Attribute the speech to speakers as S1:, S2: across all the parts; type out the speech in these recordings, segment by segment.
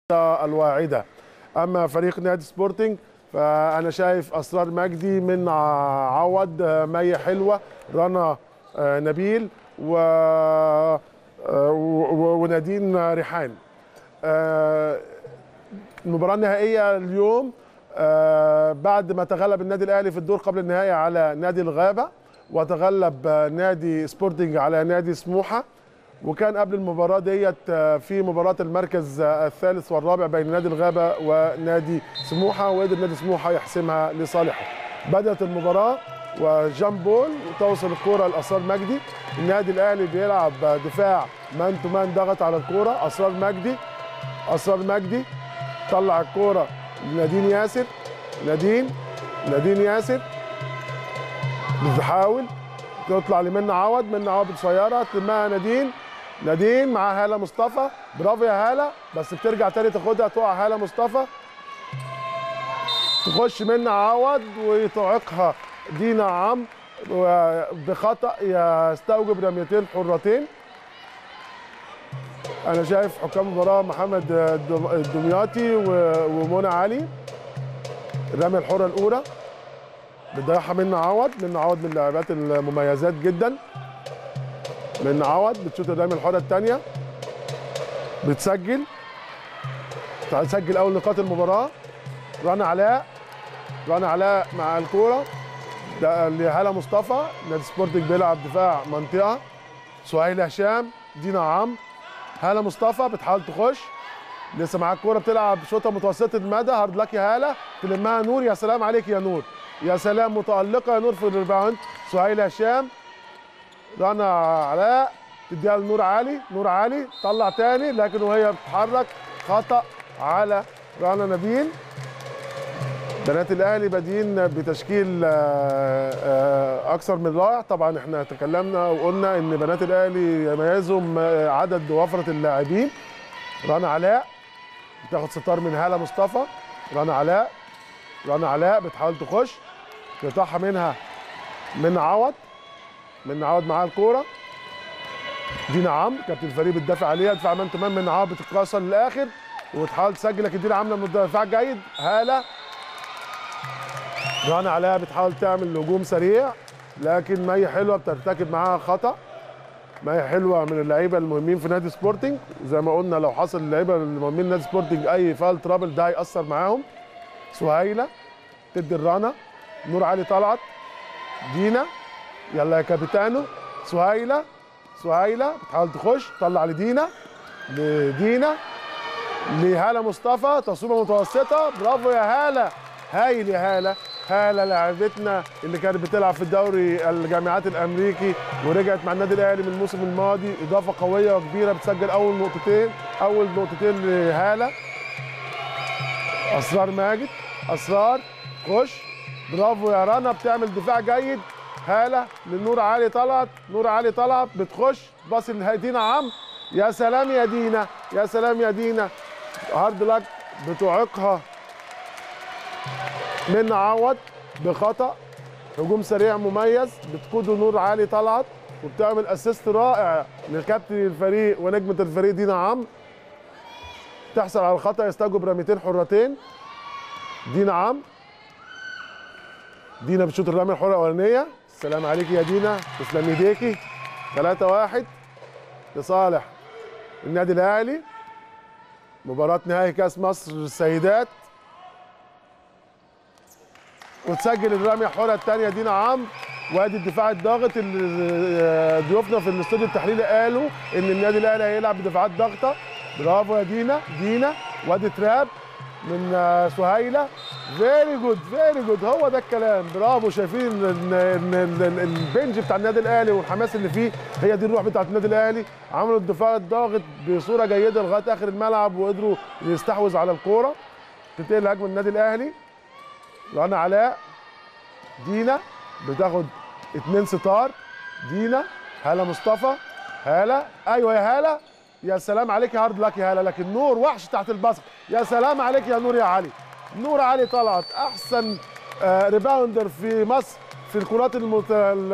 S1: الواعده اما فريق نادي سبورتنج فانا شايف اسرار مجدي من عوض مي حلوه رنا نبيل و ونادين ريحان المباراه النهائيه اليوم بعد ما تغلب النادي الاهلي في الدور قبل النهائي على نادي الغابه وتغلب نادي سبورتنج على نادي سموحه وكان قبل المباراه ديت في مباراه المركز الثالث والرابع بين نادي الغابه ونادي سموحه وقدر نادي سموحه يحسمها لصالحه بدات المباراه وجامبول توصل الكره لاسرار مجدي النادي الاهلي بيلعب دفاع مان تو مان ضغط على الكوره اسرار مجدي اسرار مجدي طلع الكوره لنادين ياسر نادين نادين ياسر بتحاول تطلع لمنى عوض منى عوض قصيره تلمها نادين نادين مع هاله مصطفى برافو يا هاله بس بترجع تاني تاخدها تقع هاله مصطفى تخش منى عوض وتعيقها دينا عم بخطا يستوجب رميتين حرتين انا شايف حكام المباراه محمد الدمياطي ومنى علي الرميه الحره الاولى بتضيعها منى عوض منى عوض من اللاعبات المميزات جدا منى عوض بتشوط الرميه الحره الثانيه بتسجل تسجل اول نقاط المباراه رنا علاء رنا علاء مع الكوره ده لهاله مصطفى نادي سبورتنج بيلعب دفاع منطقه سهيل هشام دينا عم هاله مصطفى بتحاول تخش لسه معاك الكوره بتلعب شوطه متوسطه المدى هارد لك يا هاله تلمها نور يا سلام عليك يا نور يا سلام متألقة يا نور في الريباوند سهيل هشام رنا علاء تديها لنور علي نور علي طلع تاني لكن وهي بتتحرك خطأ على رنا نبيل بنات الاهلي بادئين بتشكيل اكثر من رائع طبعا احنا تكلمنا وقلنا ان بنات الاهلي يميزهم عدد وفره اللاعبين رنا علاء بتاخد ستار من هاله مصطفى رنا علاء رنا علاء بتحاول تخش قطعها منها من عوض من عوض معاها الكوره دينا عم كابتن الفريق بتدافع عليها دفاع مان تمام من عوض بتتكسر للاخر وتحاول تسجل لكن دينا عامله من الدفاع جيد هاله رنا علاء بتحاول تعمل هجوم سريع لكن مي حلوه بترتكب معاها خطا مي حلوه من اللعيبه المهمين في نادي سبورتنج زي ما قلنا لو حصل اللعيبه المهمين نادي سبورتنج اي فال ترابل ده هيأثر معاهم سهيله تدي الرنا نور علي طلعت دينا يلا يا كابيتانو سهيله سهيله بتحاول تخش طلع لدينا لدينا لهاله مصطفى تصويبه متوسطه برافو يا هاله هايل يا هاله هاله لاعبتنا اللي كانت بتلعب في الدوري الجامعات الامريكي ورجعت مع النادي الاهلي من الموسم الماضي اضافه قويه وكبيره بتسجل اول نقطتين اول نقطتين لهاله اسرار ماجد اسرار خش برافو يا رنا بتعمل دفاع جيد هاله للنور علي طلعت نور علي طلعت بتخش باص لدينا عم يا سلام يا دينا يا سلام يا دينا هارد لك بتعيقها من عوض بخطا هجوم سريع مميز بتقوده نور علي طلعت وبتعمل اسيست رائع لكابتن الفريق ونجمه الفريق دينا عم تحصل على الخطا يستوجب رميتين حرتين دينا عم دينا بتشوط الرميه الحره الاولانيه السلام عليكي يا دينا تسلم ايديكي 3 1 لصالح النادي الاهلي مباراه نهائي كاس مصر للسيدات وتسجل الرميه الحره الثانيه دينا عمرو وادي الدفاع الضاغط اللي ضيوفنا في الاستوديو التحليلي قالوا ان النادي الاهلي هيلعب بدفاعات ضاغطه برافو يا دينا دينا وادي تراب من سهيله فيري جود فيري جود هو ده الكلام برافو شايفين ان ان البنج بتاع النادي الاهلي والحماس اللي فيه هي دي الروح بتاعت النادي الاهلي عملوا الدفاع الضاغط بصوره جيده لغايه اخر الملعب وقدروا يستحوذ على الكوره تنتهي هجمه النادي الاهلي رنا علاء دينا بتاخد اتنين ستار دينا هاله مصطفى هاله ايوه يا هاله يا سلام عليك يا هارد لك يا هاله لكن نور وحش تحت البصر يا سلام عليك يا نور يا علي نور علي طلعت احسن ريباوندر في مصر في الكرات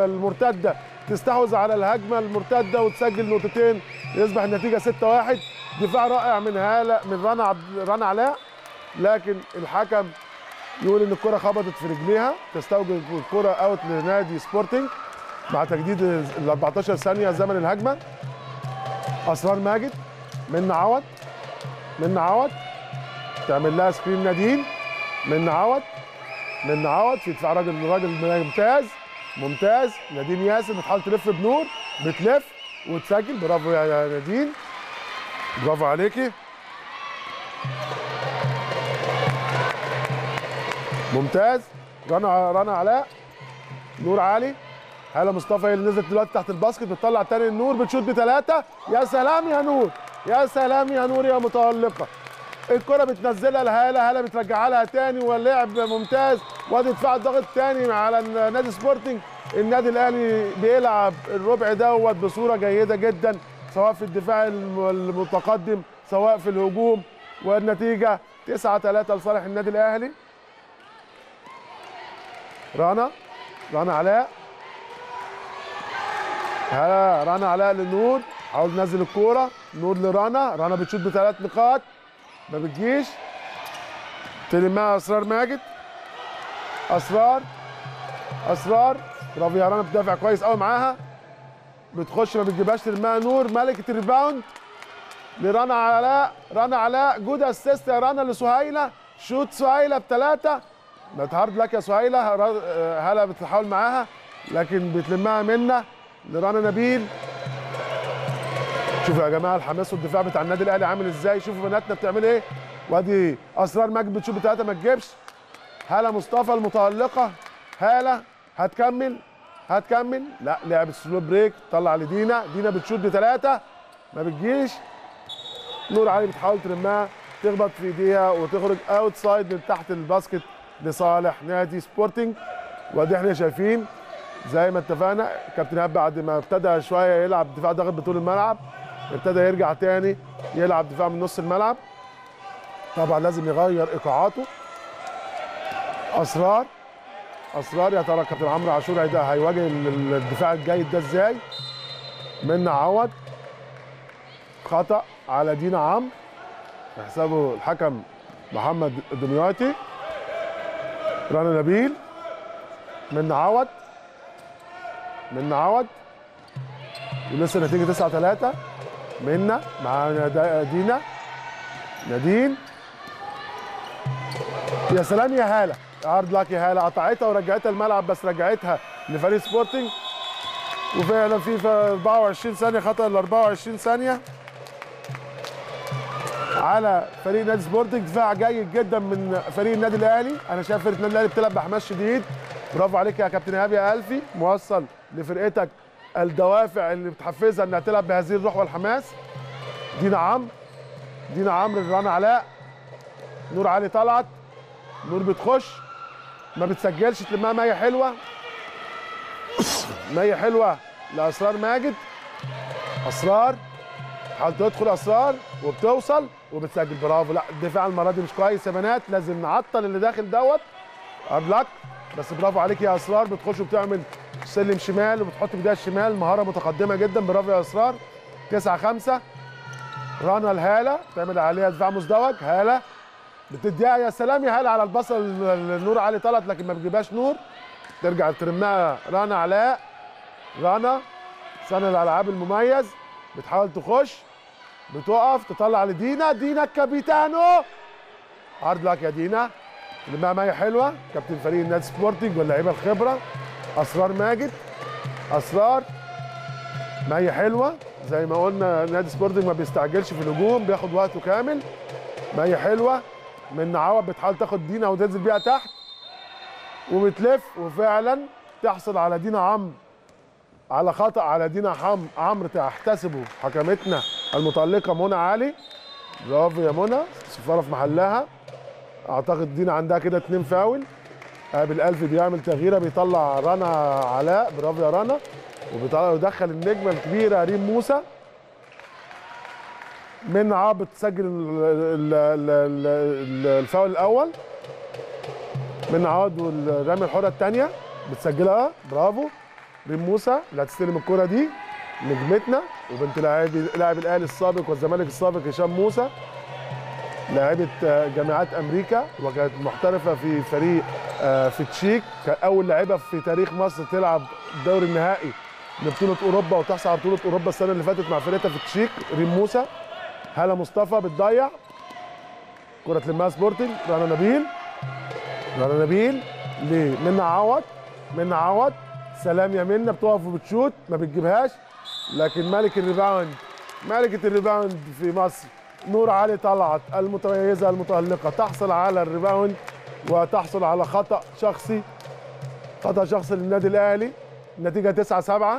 S1: المرتده تستحوذ على الهجمه المرتده وتسجل نقطتين يصبح النتيجه 6-1 دفاع رائع من هاله من رنا عبد رنا علاء لكن الحكم يقول ان الكره خبطت في رجليها تستوجب الكره اوت لنادي سبورتنج مع تجديد ال 14 ثانيه زمن الهجمه اسرار ماجد من عوض من عوض تعمل لها سكرين نادين من عوض من عوض في دفاع راجل راجل ممتاز ممتاز نادين ياسر بتحاول تلف بنور بتلف وتسجل برافو يا نادين برافو عليكي ممتاز رنا رنا علاء نور علي هلا مصطفى هي اللي نزلت دلوقتي تحت الباسكت بتطلع تاني النور بتشوط بثلاثه يا سلام يا نور يا سلام يا نور يا متالقه الكره بتنزلها لهاله هاله بترجعها لها تاني واللعب ممتاز وادي دفاع ضغط تاني على نادي سبورتنج النادي الاهلي بيلعب الربع دوت بصوره جيده جدا سواء في الدفاع الم- المتقدم سواء في الهجوم والنتيجه 9 3 لصالح النادي الاهلي رنا رنا علاء ها رنا علاء لنور حاول تنزل الكوره نور لرنا رنا بتشوط بثلاث نقاط ما بتجيش تلمها اسرار ماجد اسرار اسرار برافو يا رنا بتدافع كويس قوي معاها بتخش ما بتجيبهاش تلمها نور ملكه الريباوند لرنا علاء رنا علاء جود اسيست يا رنا لسهيله شوت سهيله بثلاثه بتهارد لك يا سهيله را- آه، هلا بتحاول معاها لكن بتلمها منا لرنا نبيل شوفوا يا جماعه الحماس والدفاع بتاع النادي الاهلي عامل ازاي شوفوا بناتنا بتعمل ايه وادي اسرار مجد بتشوف بثلاثه ما تجيبش هاله مصطفى المتالقه هاله هتكمل هتكمل لا لعبت سلو بريك طلع لدينا دينا بتشوت بثلاثه ما بتجيش نور علي بتحاول ترمها تخبط في ايديها وتخرج اوت سايد من تحت الباسكت لصالح نادي سبورتنج وادي احنا شايفين زي ما اتفقنا كابتن ايهاب بعد ما ابتدى شويه يلعب دفاع ضاغط بطول الملعب ابتدى يرجع تاني يلعب دفاع من نص الملعب طبعا لازم يغير ايقاعاته اسرار اسرار يا ترى كابتن عمرو عاشور هيدا- هيواجه ال- الدفاع الجيد ده ازاي منا عوض خطا على دينا عمرو يحسبه الحكم محمد دمياطي رنا نبيل منا عوض منا عوض ولسه النتيجه 9 3 منا مع ند- دينا نادين يا سلام يا هاله عرض لك يا هاله قطعتها ورجعتها الملعب بس رجعتها لفريق سبورتنج وفعلا في في 24 ثانيه خطا ال 24 ثانيه على فريق نادي سبورتنج دفاع جيد جدا من فريق النادي الاهلي انا شايف فرقه النادي الاهلي بتلعب بحماس شديد برافو عليك يا كابتن ايهاب يا الفي موصل لفرقتك الدوافع اللي بتحفزها انها تلعب بهذه الروح والحماس دينا عمرو دينا عمرو رنا علاء نور علي طلعت نور بتخش ما بتسجلش تلمها مية حلوه مية حلوه لاسرار ماجد اسرار حاول تدخل اسرار وبتوصل وبتسجل برافو لا الدفاع المره دي مش كويس يا بنات لازم نعطل اللي داخل دوت هارد لك بس برافو عليك يا اسرار بتخش وبتعمل سلم شمال وبتحط بايديها الشمال مهاره متقدمه جدا برافو يا اسرار 9 5 رنا الهاله تعمل عليها دفاع مزدوج هاله بتديها يا سلام يا هاله على البصل النور علي طلعت لكن ما بتجيبهاش نور ترجع ترمها رنا علاء رنا سنة الالعاب المميز بتحاول تخش بتقف تطلع لدينا دينا الكابيتانو عرض لك يا دينا لما مية حلوه كابتن فريق النادي سبورتنج واللعيبه الخبره اسرار ماجد اسرار مية حلوه زي ما قلنا نادي سبورتنج ما بيستعجلش في الهجوم بياخد وقته كامل مية حلوه من عوض بتحاول تاخد دينا وتنزل بيها تحت وبتلف وفعلا تحصل على دينا عمرو على خطا على دينا حم عمرو تحتسبه حكمتنا المتالقه منى علي برافو يا منى صفاره في محلها اعتقد دينا عندها كده اتنين فاول قابل الف بيعمل تغييره بيطلع رنا علاء برافو يا رنا وبيطلع ويدخل النجمه الكبيره ريم موسى من عاب بتسجل ال- ال- ال- ال- الفاول الاول من عوض والرمي الحره الثانيه بتسجلها برافو ريم موسى اللي هتستلم الكره دي نجمتنا وبنت لاعب لاعب الاهلي السابق والزمالك السابق هشام موسى لاعبة آه، جامعات امريكا وكانت محترفه في فريق آه، في تشيك كان اول لاعبه في تاريخ مصر تلعب الدوري النهائي لبطوله اوروبا وتحصل على بطوله اوروبا السنه اللي فاتت مع فرقتها في تشيك ريم موسى هاله مصطفى بتضيع كره تلمها سبورتنج رنا نبيل رنا نبيل لمنى عوض منى عوض سلام يا منى بتقف وبتشوت ما بتجيبهاش لكن ملك الريباوند ملكة الريباوند في مصر نور علي طلعت المتميزة المتألقة تحصل على الريباوند وتحصل على خطأ شخصي خطأ شخصي للنادي الأهلي النتيجة 9 7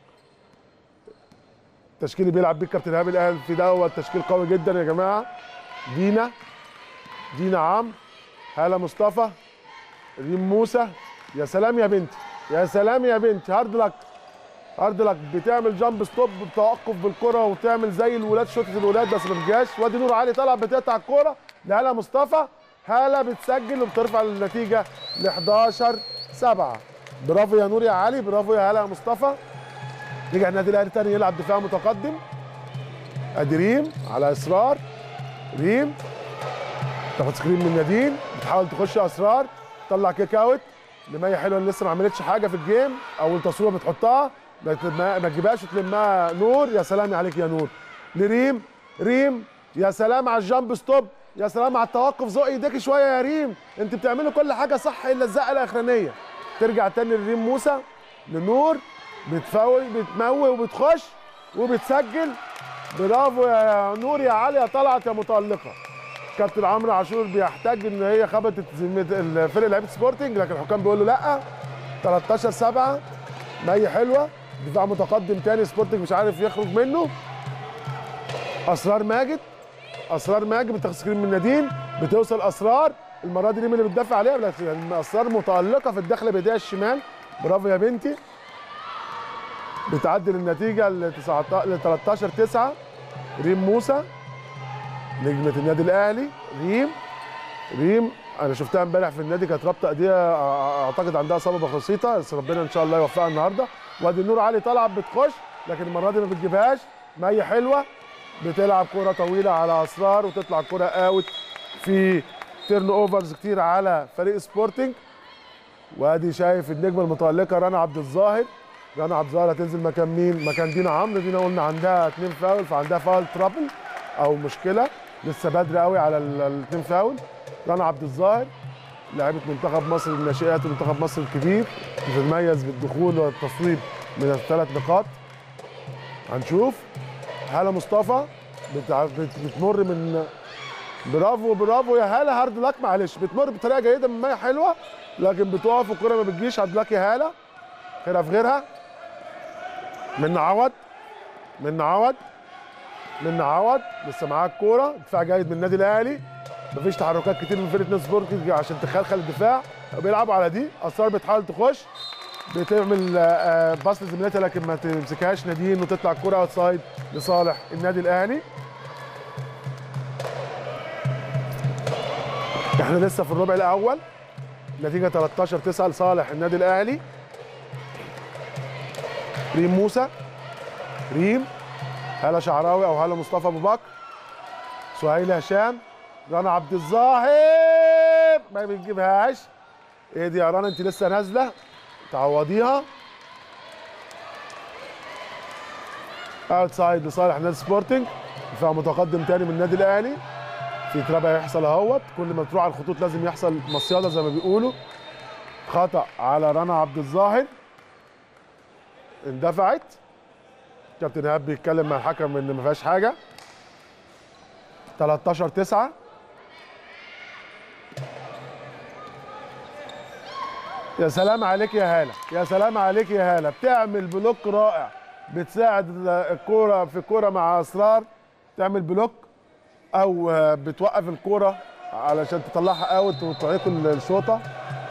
S1: التشكيل اللي بيلعب بيه كابتن ايهاب الاهلي في دوت تشكيل قوي جدا يا جماعه دينا دينا عمرو هاله مصطفى ريم موسى يا سلام يا بنتي يا سلام يا بنتي هارد لك هارد لك بتعمل جامب ستوب بتوقف بالكره وتعمل زي الولاد شوطه الولاد بس ما بتجاش وادي نور علي طلع بتقطع الكوره لهاله مصطفى هاله بتسجل وبترفع النتيجه ل 11 7 برافو يا نور يا علي برافو يا هاله يا مصطفى رجع النادي الاهلي تاني يلعب دفاع متقدم ادي ريم على اصرار ريم تاخد سكرين من نادين بتحاول تخش اسرار تطلع كيك اوت لمية حلوه اللي لسه ما عملتش حاجه في الجيم اول تصويره بتحطها ما تلمها- ما تجيبهاش وتلمها نور يا سلام عليك يا نور لريم ريم يا سلام على الجامب ستوب يا سلام على التوقف زق ايديك شويه يا ريم انت بتعملوا كل حاجه صح الا الزقه الاخرانيه ترجع تاني لريم موسى لنور بتفاول بتموه وبتخش وبتسجل برافو يا نور يا علي يا طلعت يا متألقة كابتن عمرو عاشور بيحتاج ان هي خبطت زميلة- الفرق لعيبه سبورتنج لكن الحكام بيقول له لا 13 7 مية حلوه دفاع متقدم تاني سبورتنج مش عارف يخرج منه اسرار ماجد اسرار ماجد بتاخد سكرين من نادين بتوصل اسرار المره دي ريم اللي بتدافع عليها لكن اسرار متالقه في الداخله بايديها الشمال برافو يا بنتي بتعدل النتيجه ل 19 ل 13 9 ريم موسى نجمه النادي الاهلي ريم ريم انا شفتها امبارح في النادي كانت رابطه ايديها أع- اعتقد عندها اصابه بسيطه بس ربنا ان شاء الله يوفقها النهارده وادي النور علي طلعت بتخش لكن المره دي ما بتجيبهاش مية حلوه بتلعب كره طويله على اسرار وتطلع كره اوت في تيرن اوفرز كتير على فريق سبورتنج وادي شايف النجمه المتالقه رنا عبد الظاهر رنا عبد الظاهر هتنزل مكان مين؟ مكان دينا عمرو دينا قلنا عندها اتنين فاول فعندها فاول ترابل او مشكله لسه بدري قوي على ال- الاتنين فاول رنا عبد الظاهر لاعبة منتخب مصر الناشئات ومنتخب مصر الكبير بتتميز بالدخول والتصويب من الثلاث نقاط هنشوف هاله مصطفى بتع- بت- بتمر من برافو برافو يا هاله هارد لك معلش بتمر بطريقه جيده من ميه حلوه لكن بتقف والكره ما بتجيش هارد لك يا هاله خيرها في غيرها من عوض من عوض من عوض لسه معاه الكوره دفاع جيد من النادي الاهلي مفيش تحركات كتير من فرقه نادي سبورتنج عشان تخلخل الدفاع بيلعبوا على دي اسرار بتحاول تخش بتعمل آه، آه، باص لزميلتها لكن ما تمسكهاش نادين وتطلع الكوره اوت سايد لصالح النادي الاهلي احنا لسه في الربع الاول نتيجه 13 9 لصالح النادي الاهلي ريم موسى ريم هلا شعراوي او هلا مصطفى ابو بكر سهيل هشام رنا عبد الظاهر ما بتجيبهاش ايه دي يا رنا انت لسه نازله تعوضيها اوت سايد لصالح نادي سبورتنج دفاع متقدم تاني من النادي الاهلي في تراب هيحصل اهوت كل ما تروح على الخطوط لازم يحصل مصيده زي ما بيقولوا خطا على رنا عبد الظاهر اندفعت كابتن ايهاب بيتكلم مع الحكم ان ما فيهاش حاجه 13 9 يا سلام عليك يا هاله يا سلام عليك يا هاله بتعمل بلوك رائع بتساعد الكوره في كوره مع اسرار تعمل بلوك او آه، بتوقف الكوره علشان تطلعها اوت وتعيق الشوطه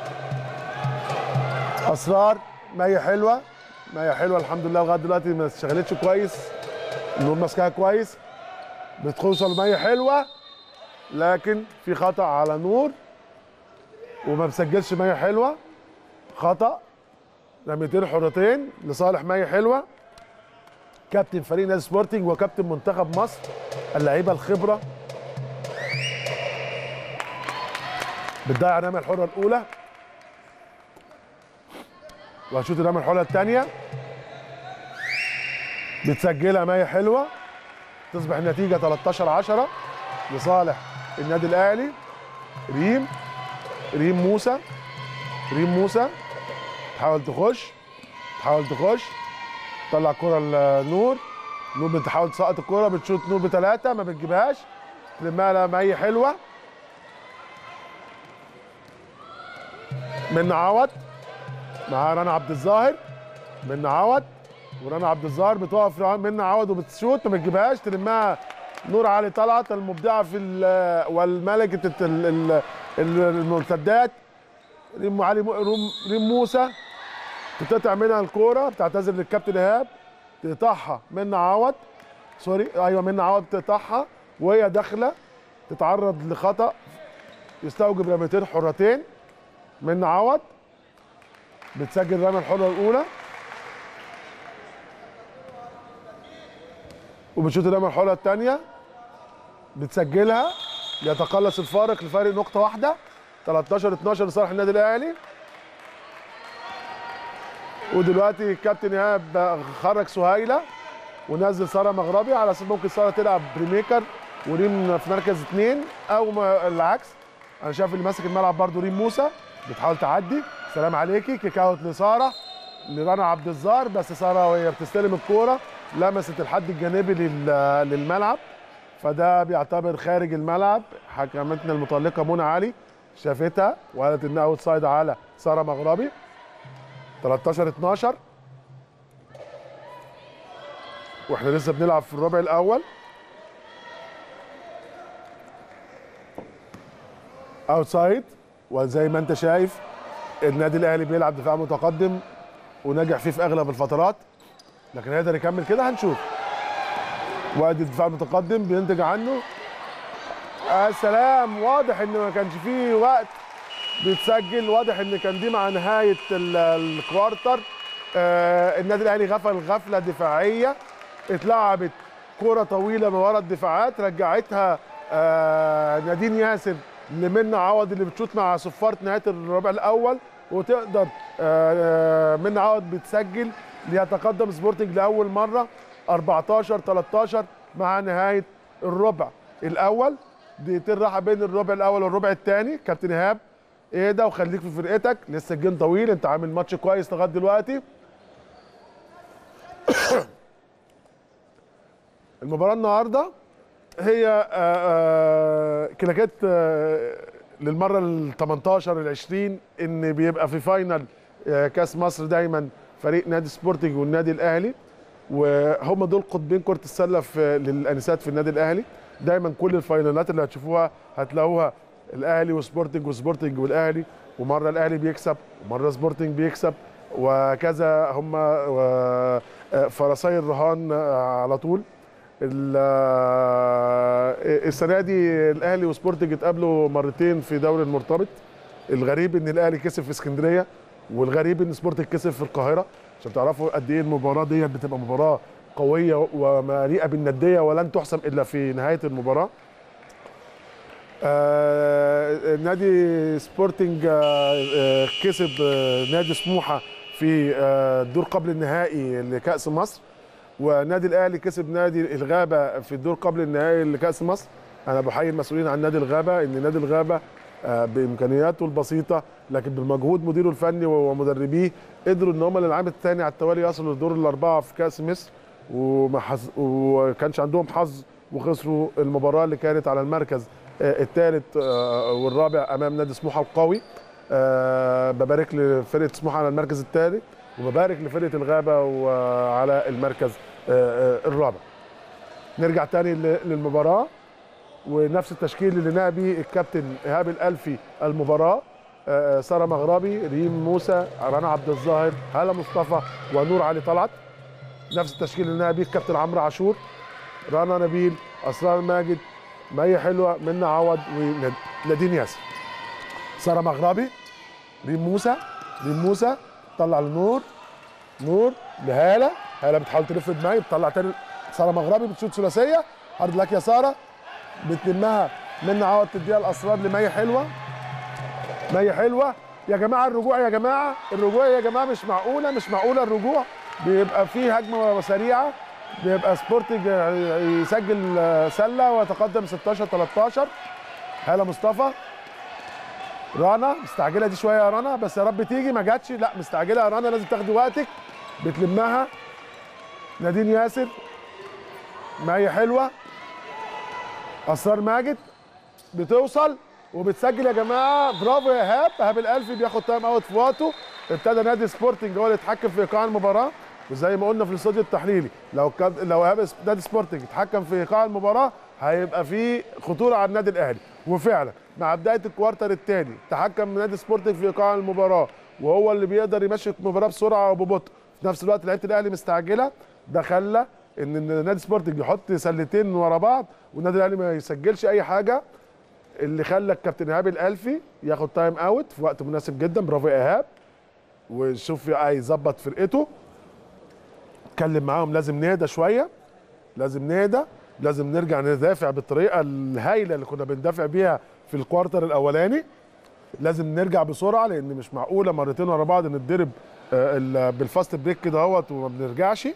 S1: اسرار مية حلوه مية حلوه الحمد لله لغايه دلوقتي ما اشتغلتش كويس النور ماسكاها كويس بتوصل مية حلوه لكن في خطا على نور وما بسجلش مية حلوه خطا رميتين حرتين لصالح مية حلوه كابتن فريق نادي سبورتنج وكابتن منتخب مصر اللعيبه الخبره بتضيع الرميه الحره الاولى وهشوط الرميه الحره الثانيه بتسجلها مية حلوه تصبح النتيجه 13 10 لصالح النادي الاهلي ريم ريم موسى ريم موسى تحاول تخش تحاول تخش طلع الكرة لنور نور بتحاول تسقط الكرة بتشوط نور بثلاثة ما بتجيبهاش تلمها لها مية حلوة من عوض مع رنا عبد الظاهر من عوض ورنا عبد الظاهر بتقف من عوض وبتشوط ما بتجيبهاش تلمها نور علي طلعت المبدعه في ال- والملكه ال- ال- ال- المرتدات ريم علي م- روم- ريم موسى تتقطع منها الكوره بتعتذر للكابتن ايهاب تقطعها من عوض سوري ايوه من عوض تقطعها وهي داخله تتعرض لخطا يستوجب رميتين حرتين من عوض بتسجل الرميه الحره الاولى وبتشوط الرميه الحره الثانيه بتسجلها يتقلص الفارق لفارق نقطه واحده 13 12 لصالح النادي الاهلي ودلوقتي الكابتن ايهاب خرج سهيله ونزل ساره مغربي على اساس ممكن ساره تلعب بريميكر وريم في مركز اثنين او ما العكس انا شايف اللي ماسك الملعب برضو ريم موسى بتحاول تعدي سلام عليكي كيك اوت لساره لرنا عبد الظاهر بس ساره وهي بتستلم الكوره لمست الحد الجانبي لل- للملعب فده بيعتبر خارج الملعب حكمتنا المطلقه منى علي شافتها وقالت انها اوت سايد على ساره مغربي 13 12 واحنا لسه بنلعب في الربع الاول اوتسايد وزي ما انت شايف النادي الاهلي بيلعب دفاع متقدم ونجح فيه في اغلب الفترات لكن هيقدر يكمل كده هنشوف وادي الدفاع المتقدم بينتج عنه آه سلام واضح ان ما كانش فيه وقت بيتسجل واضح ان كان دي مع نهايه ال- الكوارتر آه النادي الاهلي غفل غفله دفاعيه اتلعبت كره طويله من ورا الدفاعات رجعتها آه نادين ياسر لمنى عوض اللي بتشوط مع صفاره نهايه الربع الاول وتقدر آه آه، منى عوض بتسجل ليتقدم سبورتنج لاول مره 14 13 مع نهايه الربع الاول دقيقتين راحه بين الربع الاول والربع الثاني كابتن ايهاب ايه ده وخليك في فرقتك لسه الجيم طويل انت عامل ماتش كويس لغايه دلوقتي المباراه النهارده هي آه، آه، كلاكيت آه، للمره ال 18 ال 20 ان بيبقى في فاينل آه، كاس مصر دايما فريق نادي سبورتنج والنادي الاهلي وهم دول قطبين كره السله في للانسات في النادي الاهلي دايما كل الفاينالات اللي هتشوفوها هتلاقوها الاهلي وسبورتنج وسبورتنج والاهلي ومره الاهلي بيكسب ومره سبورتنج بيكسب وكذا هم آه، آه، فرسي الرهان آه، على طول ال- آه، السنه دي الاهلي وسبورتنج اتقابلوا مرتين في دوري المرتبط الغريب ان الاهلي كسب في اسكندريه والغريب ان سبورتنج كسب في القاهره عشان تعرفوا قد ايه المباراه دي بتبقى مباراه قويه ومليئه بالنديه ولن تحسم الا في نهايه المباراه آه نادي سبورتنج آه آه كسب آه نادي سموحه في آه الدور قبل النهائي لكاس مصر ونادي الاهلي كسب نادي الغابه في الدور قبل النهائي لكاس مصر انا بحيي المسؤولين عن نادي الغابه ان نادي الغابه آه، بامكانياته البسيطه لكن بمجهود مديره الفني ومدربيه قدروا ان هم للعام الثاني على التوالي يصلوا لدور الاربعه في كاس مصر وما حظ وكانش عندهم حظ وخسروا المباراه اللي كانت على المركز الثالث والرابع امام نادي سموحه القوي آه، ببارك لفرقه سموحه على المركز الثالث وببارك لفرقه الغابه وعلى المركز آه، آه، الرابع نرجع تاني ل- للمباراه ونفس التشكيل اللي نهى بيه الكابتن ايهاب الالفي المباراه آه، ساره مغربي ريم موسى رنا عبد الظاهر هاله مصطفى ونور علي طلعت نفس التشكيل اللي نهى بيه الكابتن عمرو عاشور رنا نبيل اسرار ماجد مي حلوه منى عوض ونادين ياسر ساره مغربي ريم موسى ريم موسى طلع لنور نور لهاله هاله بتحاول تلف دماغي بتطلع تاني ساره مغربي بتشوط ثلاثيه هارد لك يا ساره بتلمها من عوض تديها الاسرار لمي حلوه مي حلوه يا جماعه الرجوع يا جماعه الرجوع يا جماعه مش معقوله مش معقوله الرجوع بيبقى فيه هجمه سريعه بيبقى سبورتنج يسجل سله ويتقدم 16 13 هاله مصطفى رنا مستعجله دي شويه يا رنا بس يا رب تيجي ما جاتش لا مستعجله يا رنا لازم تاخدي وقتك بتلمها نادين ياسر مي حلوه اسرار ماجد بتوصل وبتسجل يا جماعه برافو يا ايهاب ايهاب الالفي بياخد تايم اوت في وقته ابتدى نادي سبورتنج هو اللي يتحكم في ايقاع المباراه وزي ما قلنا في الاستوديو التحليلي لو كان لو ايهاب نادي سبورتنج اتحكم في ايقاع المباراه هيبقى في خطوره على النادي الاهلي وفعلا مع بدايه الكوارتر الثاني تحكم نادي سبورتنج في ايقاع المباراه وهو اللي بيقدر يمشي المباراه بسرعه وببطء في نفس الوقت لعيبه الاهلي مستعجله ده خلى ان نادي سبورتنج يحط سلتين ورا بعض والنادي الاهلي ما يسجلش اي حاجه اللي خلى الكابتن ايهاب الالفي ياخد تايم اوت في وقت مناسب جدا برافو يا ايهاب وشوف هيظبط فرقته اتكلم معاهم لازم نهدى شويه لازم نهدى لازم نرجع ندافع بالطريقه الهايله اللي كنا بندافع بيها في الكوارتر الاولاني لازم نرجع بسرعه لان مش معقوله مرتين ورا بعض نتضرب آه، ال- بالفاست بريك كده اهوت وما بنرجعش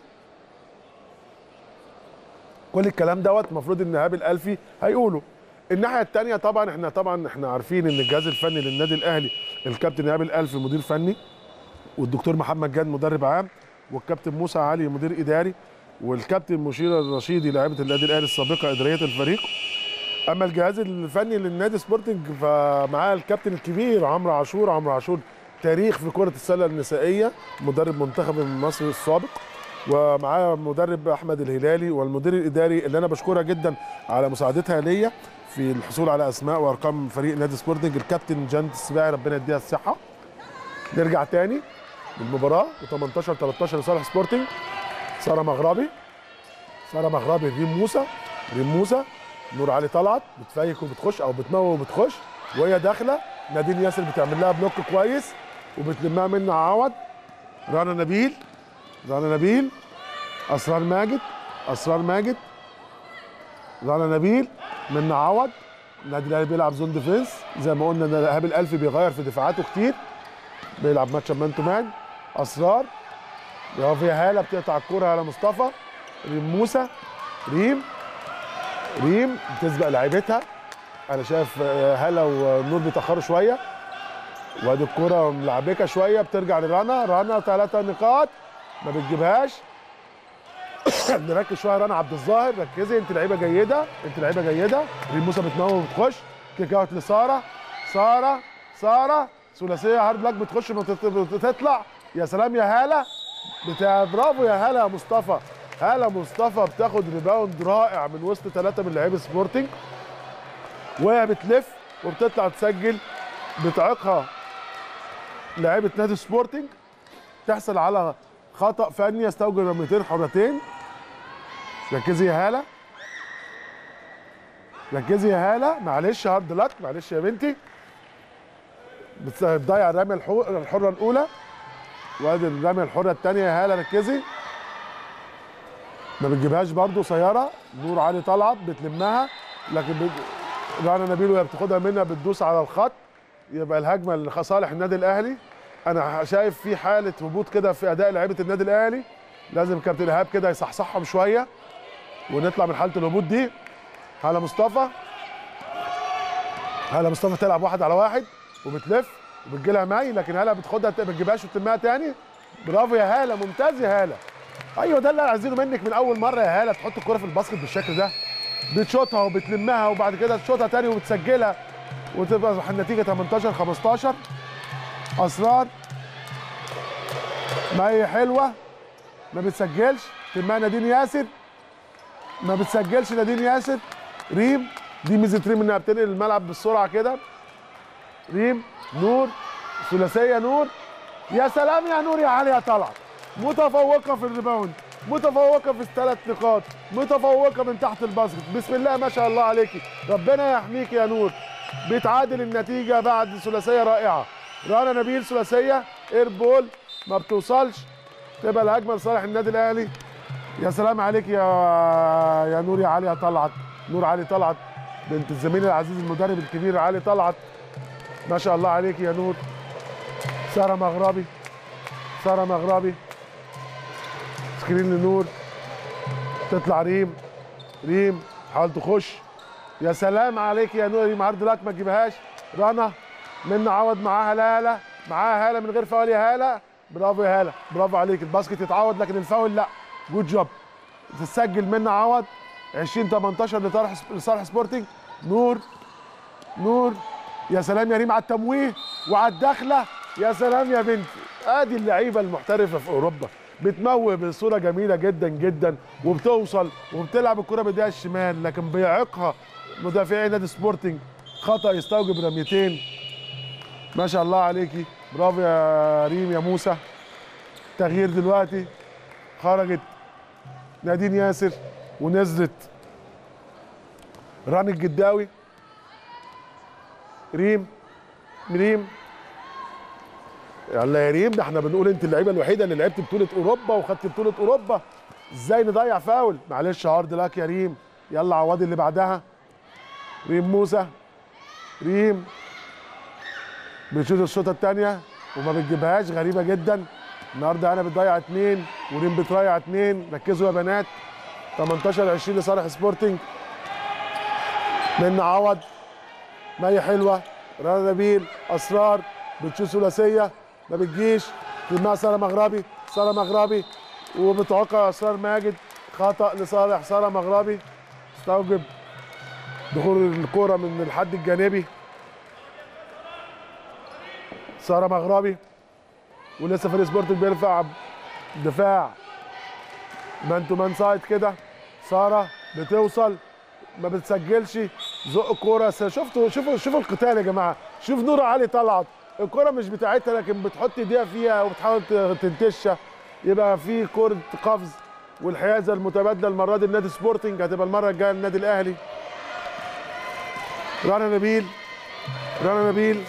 S1: كل الكلام دوت المفروض ان ايهاب الالفي هيقوله الناحيه الثانيه طبعا احنا طبعا احنا عارفين ان الجهاز الفني للنادي الاهلي الكابتن ايهاب الالفي مدير فني والدكتور محمد جاد مدرب عام والكابتن موسى علي مدير اداري والكابتن مشير الرشيدي لاعبه النادي الاهلي السابقه اداريه الفريق اما الجهاز الفني للنادي سبورتنج فمعاه الكابتن الكبير عمرو عاشور عمرو عاشور تاريخ في كره السله النسائيه مدرب منتخب مصر السابق ومعاه مدرب احمد الهلالي والمدير الاداري اللي انا بشكرها جدا على مساعدتها ليا في الحصول على اسماء وارقام فريق نادي سبورتنج الكابتن جانت السباعي ربنا يديها الصحه نرجع تاني للمباراه و18 13 لصالح سبورتنج ساره مغربي ساره مغربي ريم موسى ريم موسى نور علي طلعت بتفيك وبتخش او بتموه وبتخش وهي داخله نادين ياسر بتعمل لها بلوك كويس وبتلمها منى عوض رنا نبيل رنا نبيل اسرار ماجد اسرار ماجد رنا نبيل منى عوض النادي الاهلي بيلعب زون ديفنس زي ما قلنا ان ايهاب الالفي بيغير في دفاعاته كتير بيلعب ماتش مان تو مان اسرار يا في هاله بتقطع الكوره على مصطفى ريم موسى ريم ريم بتسبق لعيبتها انا شايف آه، هاله ونور بيتاخروا شويه وادي الكوره ملعبكه شويه بترجع لرنا رنا ثلاثة نقاط ما بتجيبهاش نركز شويه رنا عبد الظاهر ركزي انت لعيبه جيده انت لعيبه جيده ريم موسى بتموت وبتخش كيك اوت لساره ساره ساره ثلاثيه هارد لك بتخش وتت- بتطلع يا سلام يا هاله بتاع برافو يا هاله يا مصطفى هاله مصطفى بتاخد ريباوند رائع من وسط ثلاثه من لعيبه سبورتنج وهي بتلف وبتطلع تسجل بتعيقها لعيبه نادي سبورتنج تحصل على خطا فني يستوجب رميتين حرتين ركزي يا هاله ركزي يا هاله معلش هارد لك معلش يا بنتي بتس- بتضيع الرميه الحو- الحره الاولى وادي الرميه الحره الثانيه يا هاله ركزي ما بتجيبهاش برضو قصيره نور علي طلعت بتلمها لكن بت... رنا نبيل وهي بتاخدها منها بتدوس على الخط يبقى الهجمه لصالح النادي الاهلي انا شايف في حاله هبوط كده في اداء لعيبه النادي الاهلي لازم كابتن ايهاب كده يصحصحهم شويه ونطلع من حاله الهبوط دي هلا مصطفى هلا مصطفى تلعب واحد على واحد وبتلف وبتجي لها ماي لكن هلا بتاخدها ما بتجيبهاش وتلمها تاني برافو يا هاله ممتاز يا هاله ايوه ده اللي عايزينه منك من اول مره يا هاله تحط الكره في الباسكت بالشكل ده بتشوطها وبتلمها وبعد كده تشوطها تاني وبتسجلها وتبقى النتيجه 18 15 اسرار مي حلوه ما بتسجلش تلمها نادين ياسر ما بتسجلش نادين ياسر ريم دي ميزه ريم انها بتنقل الملعب بالسرعه كده ريم نور ثلاثيه نور يا سلام يا نور يا علي يا طلعت متفوقه في الريباوند متفوقه في الثلاث نقاط متفوقه من تحت الباسكت بسم الله ما شاء الله عليكي ربنا يحميك يا نور بتعادل النتيجه بعد ثلاثيه رائعه رنا نبيل ثلاثيه اير بول ما بتوصلش تبقى الهجمه لصالح النادي الاهلي يا سلام عليك يا يا نور يا علي يا طلعت نور علي طلعت بنت الزميل العزيز المدرب الكبير علي طلعت ما شاء الله عليك يا نور ساره مغربي ساره مغربي سكرين لنور تطلع ريم ريم حاول تخش يا سلام عليك يا نور ريم عرض لك ما تجيبهاش رنا من عوض معاها لاله معاها هاله من غير فاول يا هاله برافو يا هاله برافو عليك الباسكت يتعوض لكن الفاول لا جود جوب تسجل من عوض 20 18 لصالح لصالح سبورتنج نور نور يا سلام يا ريم على التمويه وعلى الدخله يا سلام يا بنتي ادي اللعيبه المحترفه في اوروبا بتموه بصوره جميله جدا جدا وبتوصل وبتلعب الكره بايديها الشمال لكن بيعيقها مدافعي نادي سبورتنج خطا يستوجب رميتين ما شاء الله عليكي برافو يا ريم يا موسى تغيير دلوقتي خرجت نادين ياسر ونزلت راني الجداوي ريم ريم يلا يا ريم ده احنا بنقول انت اللعيبه الوحيده اللي لعبت بطوله اوروبا وخدت بطوله اوروبا ازاي نضيع فاول معلش عرض لك يا ريم يلا عوضي اللي بعدها ريم موسى ريم بتشوط الشوطه الثانيه وما بتجيبهاش غريبه جدا النهارده انا بتضيع اثنين وريم بتضيع اثنين ركزوا يا بنات 18 20 لصالح سبورتنج من عوض مي حلوه رنا نبيل اسرار بتشوط ثلاثيه ما بتجيش تلمها ساره مغربي ساره مغربي وبتعوقها اسرار ماجد خطا لصالح ساره مغربي استوجب دخول الكره من الحد الجانبي ساره مغربي ولسه فريق سبورتنج بيرفع دفاع مان تو مان سايد كده ساره بتوصل ما بتسجلش زق كوره شفتوا شوفوا شوفوا القتال يا جماعه شوف نور علي طلعت الكره مش بتاعتها لكن بتحط ايديها فيها وبتحاول تنتشها يبقى في كره قفز والحيازه المتبادله المره دي لنادي سبورتنج هتبقى المره الجايه للنادي الاهلي رنا نبيل رنا نبيل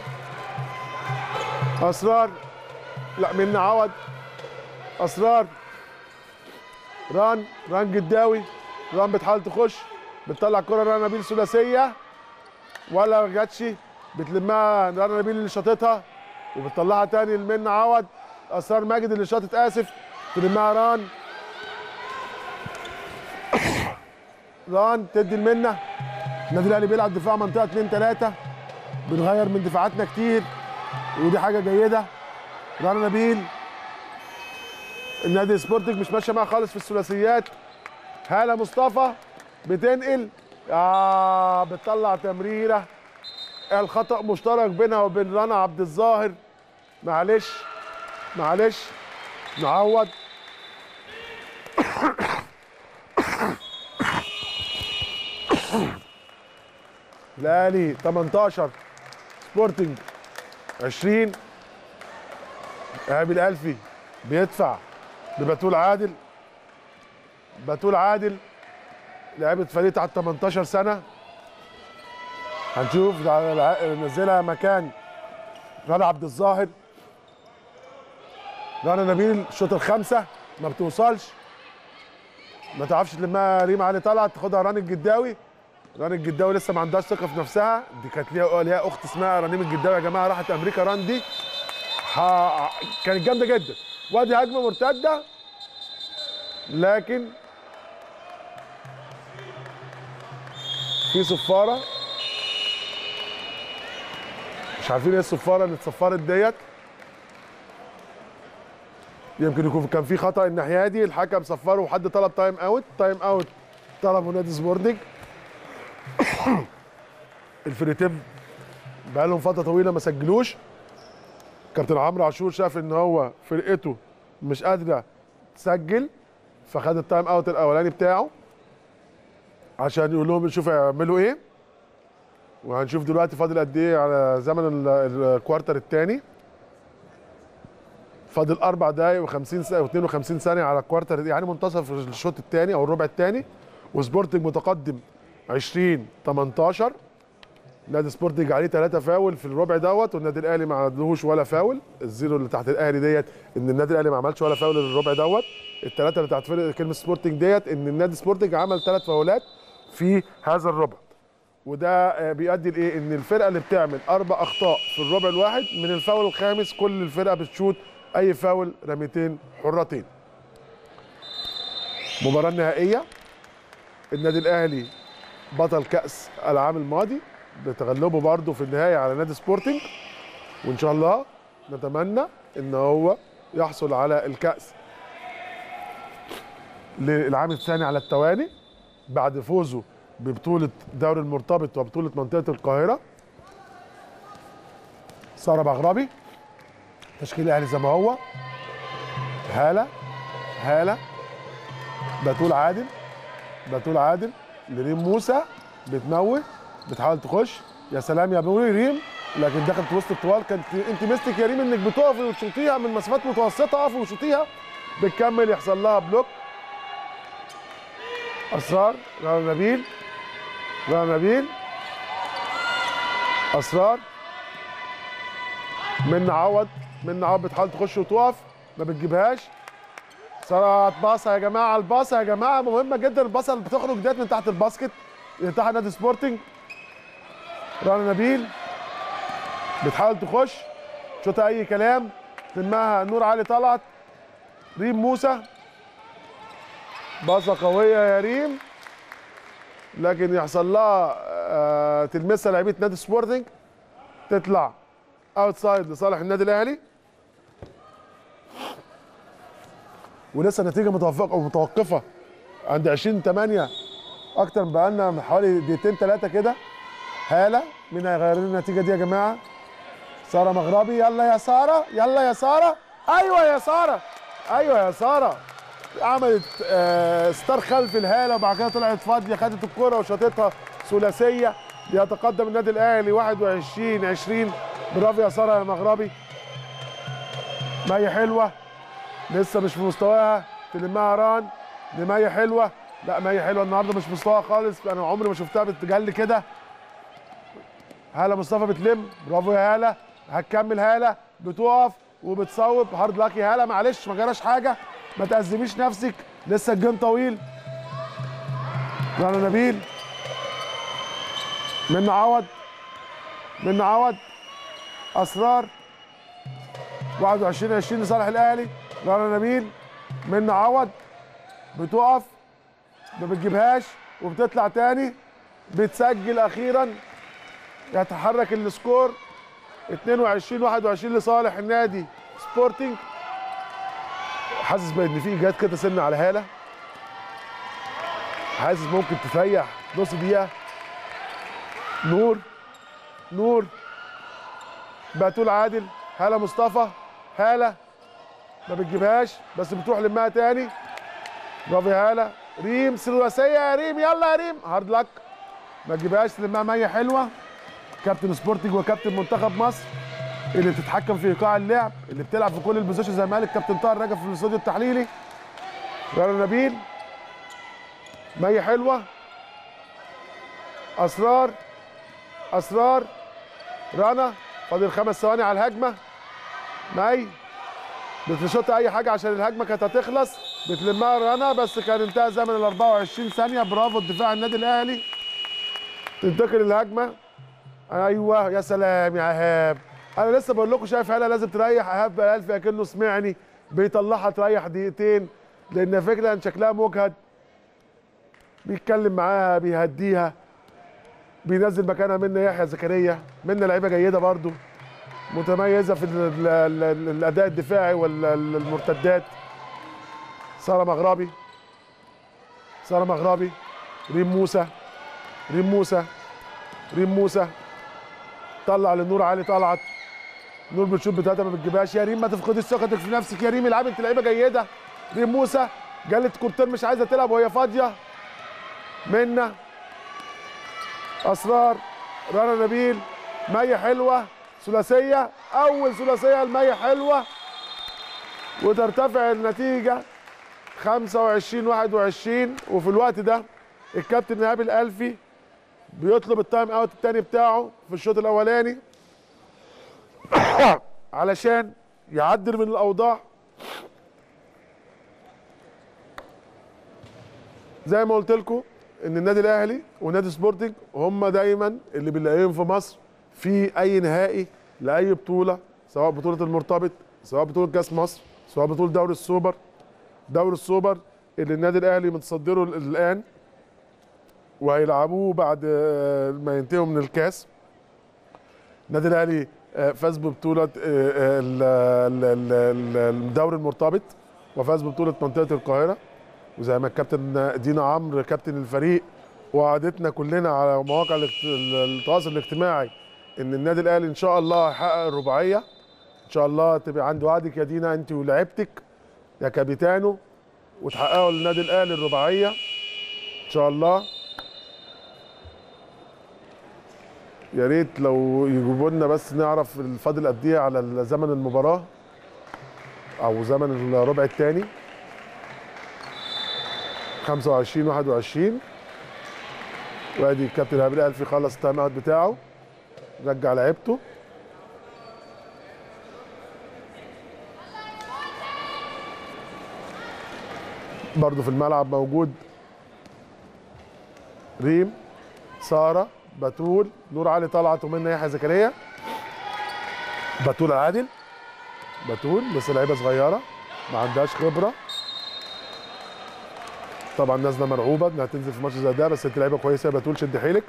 S1: اسرار لا من عوض اسرار ران ران جداوي ران بتحاول تخش بتطلع كره رنا نبيل ثلاثيه ولا ما جاتش بتلمها رنا نبيل اللي شاطتها وبتطلعها تاني لمنى عوض اسرار ماجد اللي شاطت اسف تلمها ران ران تدي لمنى النادي الاهلي بيلعب دفاع منطقه 2 3 بنغير من دفاعاتنا كتير ودي حاجه جيده رنا نبيل النادي سبورتنج مش ماشيه معاه خالص في الثلاثيات هاله مصطفى بتنقل آه بتطلع تمريره الخطا مشترك بينها وبين رنا عبد الظاهر معلش معلش نعوض الاهلي 18 سبورتنج 20 ايهاب الالفي بيدفع لبتول عادل بتول عادل لعبت فريق تحت 18 سنه هنشوف نزلها مكان رنا عبد الظاهر رنا نبيل الشوط الخامسه ما بتوصلش ما تعرفش تلمها ريم علي طلعت تاخدها راني الجداوي راني الجداوي لسه ما عندهاش ثقه في نفسها دي كانت ليها ليها اخت اسمها رنيم الجداوي يا جماعه راحت امريكا ران دي ها كانت جامده جدا وادي هجمه مرتده لكن في صفاره مش عارفين ايه الصفاره اللي اتصفرت ديت يمكن يكون كان في خطا الناحيه دي الحكم صفره وحد طلب تايم اوت تايم اوت طلبه نادي سبورتنج الفريتين بقى لهم فتره طويله ما سجلوش كابتن عمرو عاشور شاف ان هو فرقته مش قادره تسجل فخد التايم اوت الاولاني بتاعه عشان يقول لهم نشوف يعملوا ايه وهنشوف دلوقتي فاضل قد ايه على زمن الكوارتر الثاني فاضل اربع دقائق و50 و52 ثانيه على الكوارتر يعني منتصف الشوط الثاني او الربع الثاني وسبورتنج متقدم 20 18 نادي سبورتنج عليه ثلاثة فاول في الربع دوت والنادي الاهلي ما عندهوش ولا فاول الزيرو اللي تحت الاهلي ديت ان النادي الاهلي ما عملش ولا فاول الربع دوت الثلاثه اللي تحت فرق كلمه سبورتنج ديت ان النادي سبورتنج عمل ثلاث فاولات في هذا الربع وده آه، بيؤدي لايه ان الفرقه اللي بتعمل اربع اخطاء في الربع الواحد من الفاول الخامس كل الفرقه بتشوط اي فاول رميتين حرتين مباراه نهائيه النادي الاهلي بطل كاس العام الماضي بتغلبه برضه في النهايه على نادي سبورتنج وان شاء الله نتمنى ان هو يحصل على الكاس للعام الثاني على التوالي بعد فوزه ببطوله دوري المرتبط وبطوله منطقه القاهره ساره مغربي تشكيل الاهلي زي ما هو هاله هاله بتول عادل بتول عادل لريم موسى بتموه بتحاول تخش يا سلام يا بوري ريم لكن دخلت في وسط الطوال كانت انت مستك يا ريم انك بتقفي وتشوطيها من مسافات متوسطه اقفي وشوطيها بتكمل يحصل لها بلوك اسرار رنا نبيل رنا نبيل اسرار من عوض من عوض بتحاول تخش وتقف ما بتجيبهاش ساره باصه يا جماعه الباصه يا جماعه مهمه جدا الباصه اللي بتخرج ديت من تحت الباسكت من تحت نادي سبورتنج رنا نبيل بتحاول تخش شوطها اي كلام تمها نور علي طلعت ريم موسى باصه قويه يا ريم لكن يحصل لها آه، تلمسها لعيبه نادي سبورتنج تطلع اوتسايد لصالح النادي الاهلي ولسه النتيجه متوفقه ومتوقفه عند 20 8 اكتر من بقالنا من حوالي دقيقتين ثلاثه كده هاله مين هيغير لنا النتيجه دي يا جماعه ساره مغربي يلا يا ساره يلا يا ساره ايوه يا ساره ايوه يا ساره عملت آه، ستار خلف الهاله وبعد كده طلعت فاضيه خدت الكره وشاطتها ثلاثيه يتقدم النادي الاهلي 21 20 برافو يا ساره يا مغربي مي حلوه لسه مش في مستواها تلمها ران لمي حلوه لا مي حلوه النهارده مش في مستواها خالص انا عمري ما شفتها بتجلي كده هاله مصطفى بتلم برافو يا هاله هتكمل هاله بتقف وبتصوب هارد لاكي هاله معلش ما جراش حاجه ما تأزميش نفسك لسه الجيم طويل رنا نبيل من عوض من عوض اسرار 21 20 لصالح الاهلي رنا نبيل من عوض بتقف ما بتجيبهاش وبتطلع تاني بتسجل اخيرا يتحرك السكور 22 21 لصالح النادي سبورتنج حاسس بان في ايجاد كده سن على هاله حاسس ممكن تريح نص دقيقه نور نور بتول عادل هاله مصطفى هاله ما بتجيبهاش بس بتروح لمها تاني برافو يا هاله ريم ثلاثيه يا ريم يلا يا ريم هارد لك ما تجيبهاش لمها ميه حلوه كابتن سبورتنج وكابتن منتخب مصر اللي بتتحكم في ايقاع اللعب اللي بتلعب في كل البوزيشن زي ما قال الكابتن طاهر رجب في الاستوديو التحليلي رنا نبيل مي حلوه اسرار اسرار رنا فاضل خمس ثواني على الهجمه مي بتشوط اي حاجه عشان الهجمه كانت هتخلص بتلمها رنا بس كان انتهى زمن ال 24 ثانيه برافو الدفاع النادي الاهلي تنتقل الهجمه ايوه يا سلام يا ايهاب انا لسه بقول لكم شايف هلا لازم تريح ايهاب الفي اكنه سمعني بيطلعها تريح دقيقتين لان فكره ان شكلها مجهد بيتكلم معاها بيهديها بينزل مكانها منا يحيى زكريا منا لعيبه جيده برضو متميزه في ال- ال- ال- الاداء الدفاعي والمرتدات ساره مغربي ساره مغربي ريم موسى ريم موسى ريم موسى طلع لنور علي طلعت نور بتشوف بتاعتها ما بتجيبهاش يا ريم ما تفقديش ثقتك في نفسك يا ريم العبي انت لعيبه جيده ريم موسى جالت كورتين مش عايزه تلعب وهي فاضيه منا اسرار رنا نبيل مية حلوه ثلاثيه اول ثلاثيه لمية حلوه وترتفع النتيجه 25 21 وفي الوقت ده الكابتن ايهاب الالفي بيطلب التايم اوت الثاني بتاعه في الشوط الاولاني علشان يعدل من الاوضاع زي ما قلت لكم ان النادي الاهلي ونادي سبورتنج هم دايما اللي بنلاقيهم في مصر في اي نهائي لاي بطوله سواء بطوله المرتبط سواء بطوله كاس مصر سواء بطوله دوري السوبر دوري السوبر اللي النادي الاهلي متصدره الان وهيلعبوه بعد آه، ما ينتهوا من الكاس النادي الاهلي آه، فاز ببطوله آه، آه، ال- ال- ال- ال- الدوري المرتبط وفاز ببطوله منطقه القاهره وزي ما الكابتن دينا عمرو كابتن الفريق وعدتنا كلنا على مواقع الاجت- التواصل الاجتماعي ان النادي الاهلي ان شاء الله هيحقق الرباعيه ان شاء الله تبقى عند وعدك يا دينا انت ولاعيبتك يا كابيتانو وتحققوا للنادي الاهلي الرباعيه ان شاء الله يا ريت لو يجيبوا لنا بس نعرف الفاضل قد ايه على زمن المباراه او زمن الربع الثاني 25 21 وادي الكابتن هابيل الفي خلص التايم اوت بتاعه رجع لعيبته برضه في الملعب موجود ريم ساره بتول نور علي طلعت ومنى يحيى زكريا بتول عادل بتول لسه لعيبه صغيره ما عندهاش خبره طبعا نازله مرعوبه انها تنزل في ماتش زي ده بس انت لعيبه كويسه يا بتول شد حيلك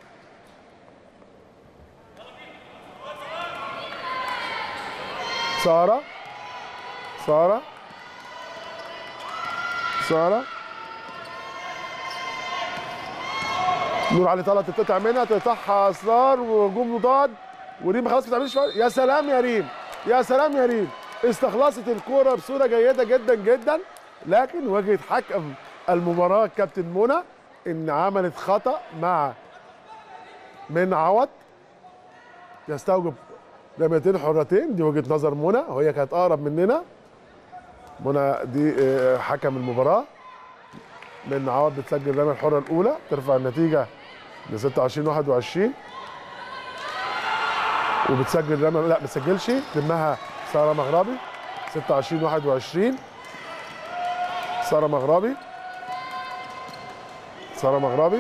S1: ساره ساره ساره نور علي طلعت تتقطع منها تقطعها اسرار وهجوم مضاد وريم خلاص ما بتعملش فرق. يا سلام يا ريم يا سلام يا ريم استخلصت الكوره بصوره جيده جدا جدا لكن واجهت حكم المباراه الكابتن منى ان عملت خطا مع من عوض يستوجب رميتين حرتين دي وجهه نظر منى وهي كانت اقرب مننا منى دي آه، حكم المباراه من عوض بتسجل الرميه الحره الاولى ترفع النتيجه ل 26 21 وبتسجل رميه لا ما بتسجلش تلمها ساره مغربي 26 21 ساره مغربي ساره مغربي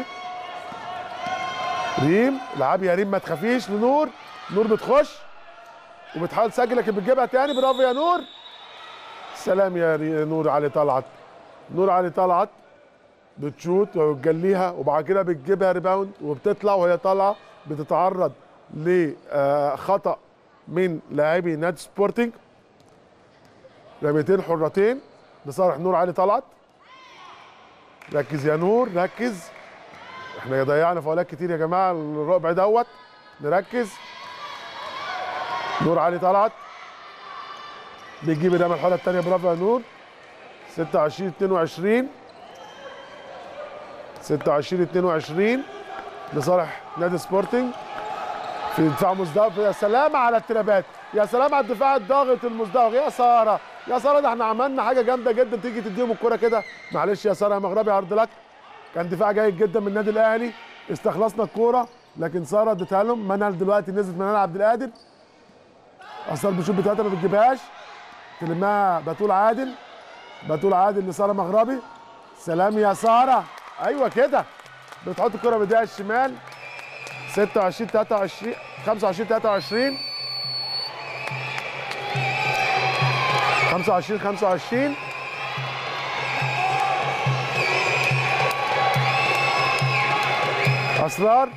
S1: ريم العبي يا ريم ما تخافيش لنور نور بتخش وبتحاول تسجل لكن بتجيبها تاني برافو يا نور سلام يا ري- نور علي طلعت نور علي طلعت بتشوت وبتجليها وبعد كده بتجيبها ريباوند وبتطلع وهي طالعه بتتعرض لخطا من لاعبي نادي سبورتنج رميتين حرتين لصالح نور علي طلعت ركز يا نور ركز احنا ضيعنا فاولات كتير يا جماعه الربع دوت نركز نور علي طلعت بتجيب الرميه الحره الثانيه برافو يا نور 26 22 26 22 لصالح نادي سبورتنج في دفاع مزدوج يا سلام على الترابات يا سلام على الدفاع الضاغط المزدوج يا ساره يا ساره ده احنا عملنا حاجه جامده جدا تيجي تديهم الكره كده معلش يا ساره يا مغربي عرض لك كان دفاع جيد جدا من النادي الاهلي استخلصنا الكوره لكن ساره اديتها لهم منال دلوقتي نزلت منال عبد القادر اصلا بشوط بتاعتها ما بتجيبهاش تلمها بتول عادل بتول عادل لساره مغربي سلام يا ساره ايوه كده بتحط الكره بدايه الشمال 26 23 25 23 25 25 اسرار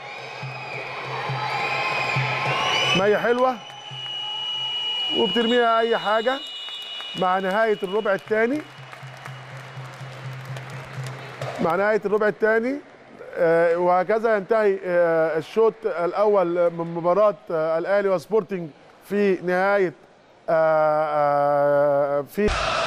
S1: مية حلوة وبترميها أي حاجة مع نهاية الربع الثاني مع نهاية الربع الثاني آه، وهكذا ينتهي آه، الشوط الأول من مباراة آه، الأهلي وسبورتنج في نهاية آه، آه، في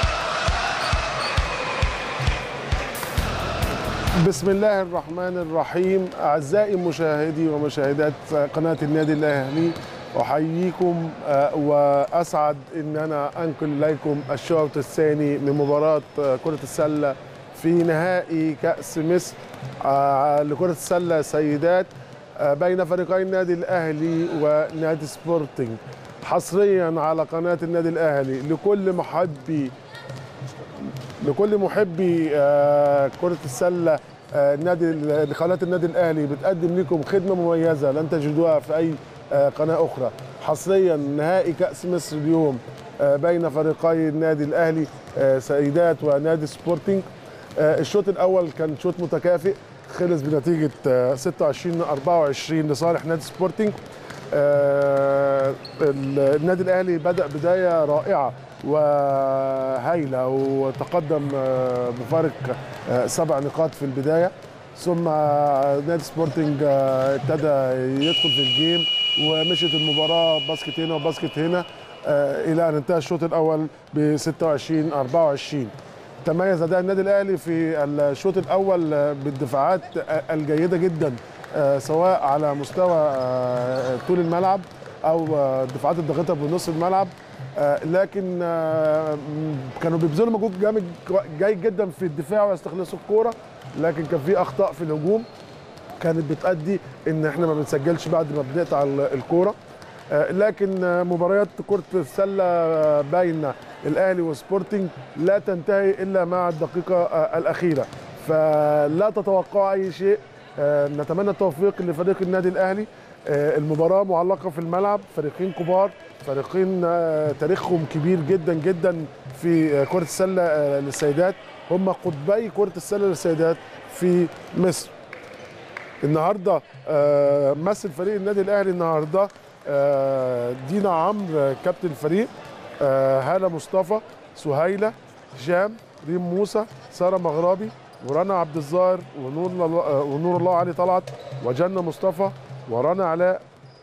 S1: بسم الله الرحمن الرحيم أعزائي مشاهدي ومشاهدات قناة النادي الأهلي أحييكم آه، وأسعد أن أنا أنقل إليكم الشوط الثاني من مباراة آه، كرة السلة في نهائي كأس مصر آه، لكرة السلة سيدات آه، بين فريقي النادي الأهلي ونادي سبورتنج حصريا على قناة النادي الأهلي لكل محبي لكل محبي آه، كرة السلة آه، النادي قناة النادي الأهلي بتقدم لكم خدمة مميزة لن تجدوها في أي آه، قناة أخرى حصريا نهائي كأس مصر اليوم آه، بين فريقي النادي الأهلي آه، سيدات ونادي سبورتنج آه، الشوط الأول كان شوط متكافئ خلص بنتيجة آه، 26 24 لصالح نادي سبورتنج آه، النادي الأهلي بدأ بداية رائعة وهايلة وتقدم آه، بفارق آه، سبع نقاط في البداية ثم آه، نادي سبورتنج آه، ابتدى يدخل في الجيم ومشيت المباراة باسكت هنا وباسكت هنا آه، إلى أن انتهى الشوط الأول ب 26 24 تميز اداء النادي الاهلي في الشوط الاول آه، بالدفاعات آه، الجيده جدا آه، سواء على مستوى آه، طول الملعب او آه، الدفاعات الضاغطه بنص الملعب آه، لكن آه، م- كانوا بيبذلوا مجهود جامد جيد جدا في الدفاع ويستخلصوا الكوره لكن كان في اخطاء في الهجوم كانت بتؤدي ان احنا ما بنسجلش بعد ما بنقطع ال- الكوره آه، لكن آه، مباريات كرة السلة آه، بين الأهلي وسبورتنج لا تنتهي إلا مع الدقيقة آه، الأخيرة فلا تتوقع أي شيء آه، نتمنى التوفيق لفريق النادي الأهلي آه، المباراة معلقة في الملعب فريقين كبار فريقين آه، تاريخهم كبير جدا جدا في آه، كرة السلة آه، للسيدات هم قطبي كرة السلة للسيدات في مصر النهارده آه، مثل فريق النادي الاهلي النهارده آه، دينا عمرو آه، كابتن الفريق آه، هاله مصطفى سهيله هشام ريم موسى ساره مغربي ورنا عبد الظاهر ونور الله آه، ونور الله علي طلعت وجنه مصطفى ورنا علاء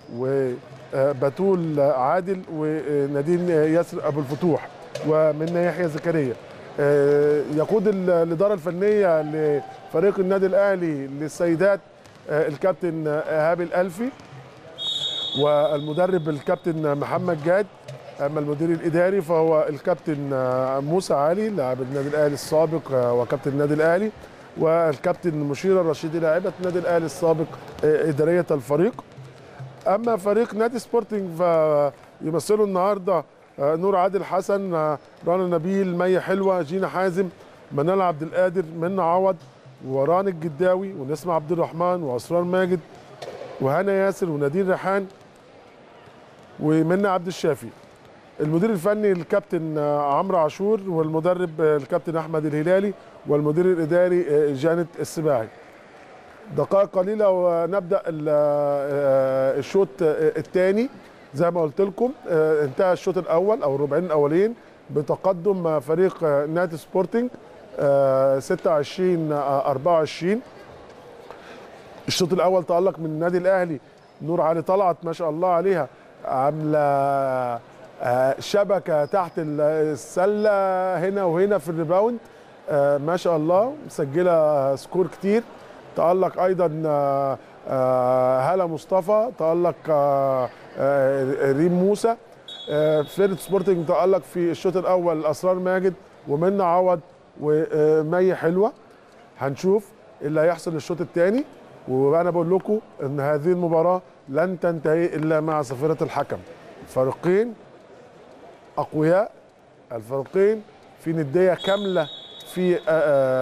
S1: وبتول عادل ونادين ياسر ابو الفتوح ومنى يحيى زكريا آه، يقود ال- الاداره الفنيه لفريق النادي الاهلي للسيدات آه، الكابتن آه، ايهاب الالفي والمدرب الكابتن محمد جاد اما المدير الاداري فهو الكابتن آه، موسى علي لاعب النادي الاهلي السابق آه، وكابتن النادي الاهلي والكابتن مشير الرشيدي لاعبه النادي الاهلي السابق آه، اداريه الفريق اما فريق نادي سبورتنج فيمثله النهارده آه، نور عادل حسن آه، رنا نبيل مي حلوه جينا حازم منال عبد القادر منى عوض وران الجداوي ونسمة عبد الرحمن واسرار ماجد وهنا ياسر ونادين ريحان ومنى عبد الشافي المدير الفني الكابتن آه، عمرو عاشور والمدرب آه، الكابتن احمد الهلالي والمدير الاداري آه، جانت السباعي دقائق قليله ونبدا ال- آه، الشوط الثاني زي ما قلت لكم آه، انتهى الشوط الاول او الربعين الاولين بتقدم آه، فريق آه، نادي سبورتنج آه، 26 آه، 24 الشوط الاول تالق من النادي الاهلي نور علي طلعت ما شاء الله عليها عامله آه، شبكه تحت السله هنا وهنا في الريباوند آه، ما شاء الله مسجله سكور كتير تالق ايضا آه، آه، هلا مصطفى تالق آه، آه، ريم موسى آه، فرقه سبورتنج تالق في الشوط الاول اسرار ماجد ومنى عوض ومي حلوه هنشوف إيه اللي هيحصل الشوط الثاني وانا بقول لكم ان هذه المباراه لن تنتهي الا مع صفيره الحكم فريقين اقوياء الفريقين في نديه كامله في آه،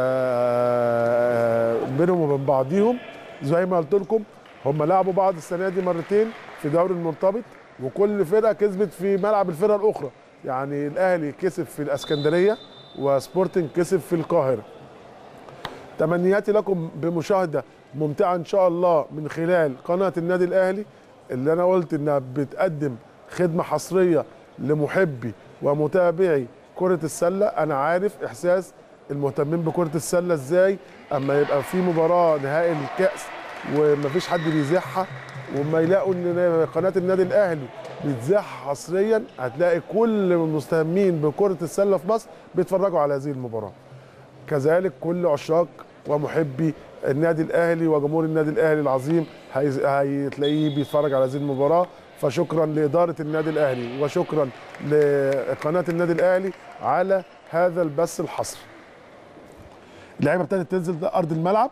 S1: آه، بينهم وبين بعضيهم زي ما قلت لكم هم لعبوا بعض السنه دي مرتين في دوري المرتبط وكل فرقه كسبت في ملعب الفرقه الاخرى يعني الاهلي كسب في الاسكندريه وسبورتنج كسب في القاهره تمنياتي لكم بمشاهده ممتعه ان شاء الله من خلال قناه النادي الاهلي اللي انا قلت انها بتقدم خدمه حصريه لمحبي ومتابعي كره السله انا عارف احساس المهتمين بكره السله ازاي اما يبقى في مباراه نهائي الكاس ومفيش حد بيذيعها وما يلاقوا ان قناه النادي الاهلي بتذاعها حصريا هتلاقي كل المستهمين بكره السله في مصر بيتفرجوا على هذه المباراه كذلك كل عشاق ومحبي النادي الاهلي وجمهور النادي الاهلي العظيم هيز- هتلاقيه بيتفرج على هذه المباراه فشكرا لاداره النادي الاهلي وشكرا لقناه النادي الاهلي على هذا البث الحصري اللعيبه ابتدت تنزل ارض الملعب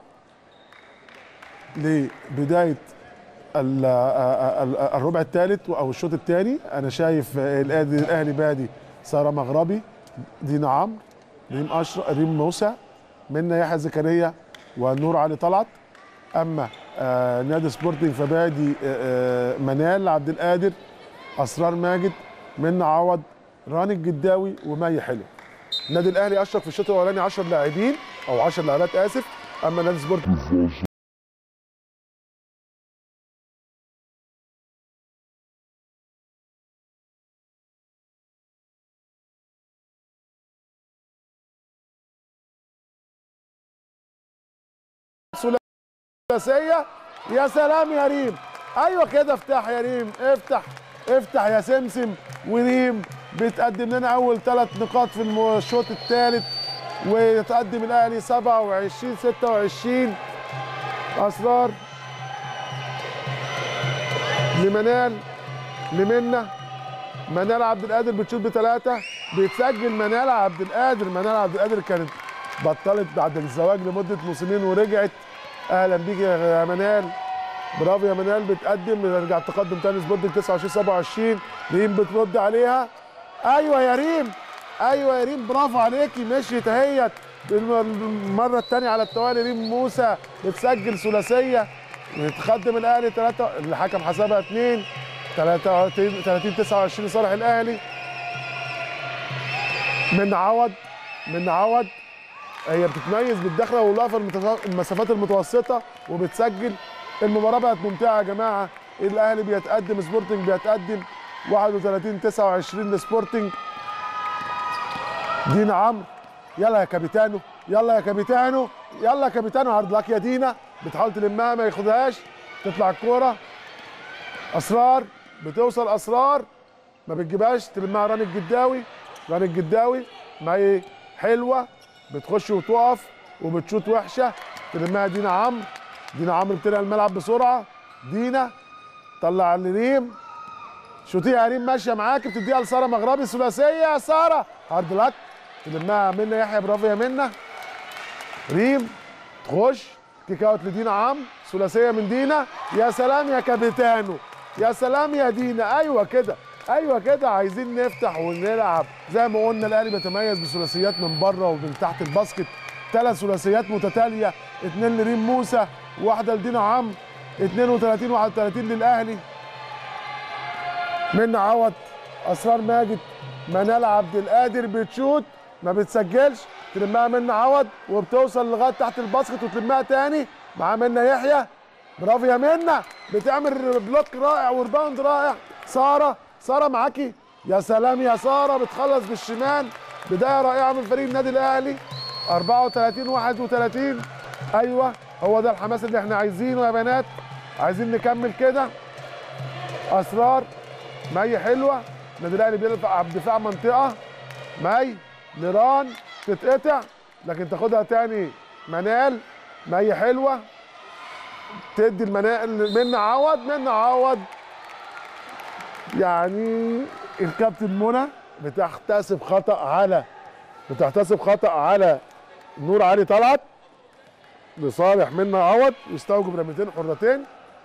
S1: لبدايه ال- ال- الربع الثالث او الشوط الثاني انا شايف الاهلي الاهلي بادي ساره مغربي دينا عمرو ريم اشرف ريم موسى منا يحيى زكريا ونور علي طلعت اما آه نادي سبورتنج فبادي آه آه منال عبد القادر اسرار ماجد منا عوض راني الجداوي ومي حلو النادي الاهلي اشرك في الشوط الاولاني 10 لاعبين او 10 لاعبات اسف اما نادي سبورتنج ثلاثيه يا سلام يا ريم ايوه كده افتح يا ريم افتح افتح يا سمسم وريم بتقدم لنا اول ثلاث نقاط في الم- الشوط الثالث ويتقدم الاهلي 27 26 اسرار لمنال لمنى منال عبد القادر بتشوط بثلاثه بيتسجل منال عبد القادر منال عبد القادر كانت بطلت بعد الزواج لمده موسمين ورجعت اهلا بيك يا منال برافو يا منال بتقدم نرجع تقدم تاني سبورتنج 29 27 ريم بترد عليها ايوه يا ريم ايوه يا ريم برافو عليكي مشيت اهيت المره الثانيه على التوالي ريم موسى بتسجل ثلاثيه يتقدم الاهلي ثلاثه الحكم حسبها اثنين 30 30 29 لصالح الاهلي من عوض من عوض هي بتتميز بالدخله والوقفه المتف- المسافات المتوسطه وبتسجل المباراه بقت ممتعه يا جماعه الاهلي بيتقدم سبورتنج بيتقدم 31 29 لسبورتنج دينا عمرو يلا يا كابيتانو يلا يا كابيتانو يلا يا كابيتانو هارد لك يا دينا بتحاول تلمها ما ياخدهاش تطلع الكوره اسرار بتوصل اسرار ما بتجيبهاش تلمها راني الجداوي راني الجداوي ما هي حلوه بتخش وتقف وبتشوط وحشه تلمها دينا عمرو دينا عمرو بتنقل الملعب بسرعه دينا طلع لريم شوطيها يا ريم ماشيه معاك بتديها لساره مغربي ثلاثيه يا ساره هارد لك تلمها منى يحيى برافو يا منى ريم تخش كيك اوت لدينا عم ثلاثيه من دينا يا سلام يا كابيتانو يا سلام يا دينا ايوه كده ايوه كده عايزين نفتح ونلعب زي ما قلنا الاهلي بيتميز بثلاثيات من بره ومن تحت الباسكت ثلاث ثلاثيات متتاليه اثنين لريم موسى وواحده لدينا عم 32 31 للاهلي منى عوض اسرار ماجد منال عبد القادر بتشوت ما بتسجلش تلمها منى عوض وبتوصل لغايه تحت الباسكت وتلمها تاني مع منى يحيى برافو يا منى بتعمل بلوك رائع ورباوند رائع ساره ساره معاكي يا سلام يا ساره بتخلص بالشمال بدايه رائعه من فريق النادي الاهلي 34 31 ايوه هو ده الحماس اللي احنا عايزينه يا بنات عايزين نكمل كده اسرار مي حلوه النادي الاهلي بيلعب دفاع منطقه مي ليران تتقطع لكن تاخدها تاني منال مي حلوه تدي المنال منى عوض منى عوض يعني الكابتن منى بتحتسب خطا على بتحتسب خطا على نور علي طلعت لصالح منى عوض يستوجب رميتين حرتين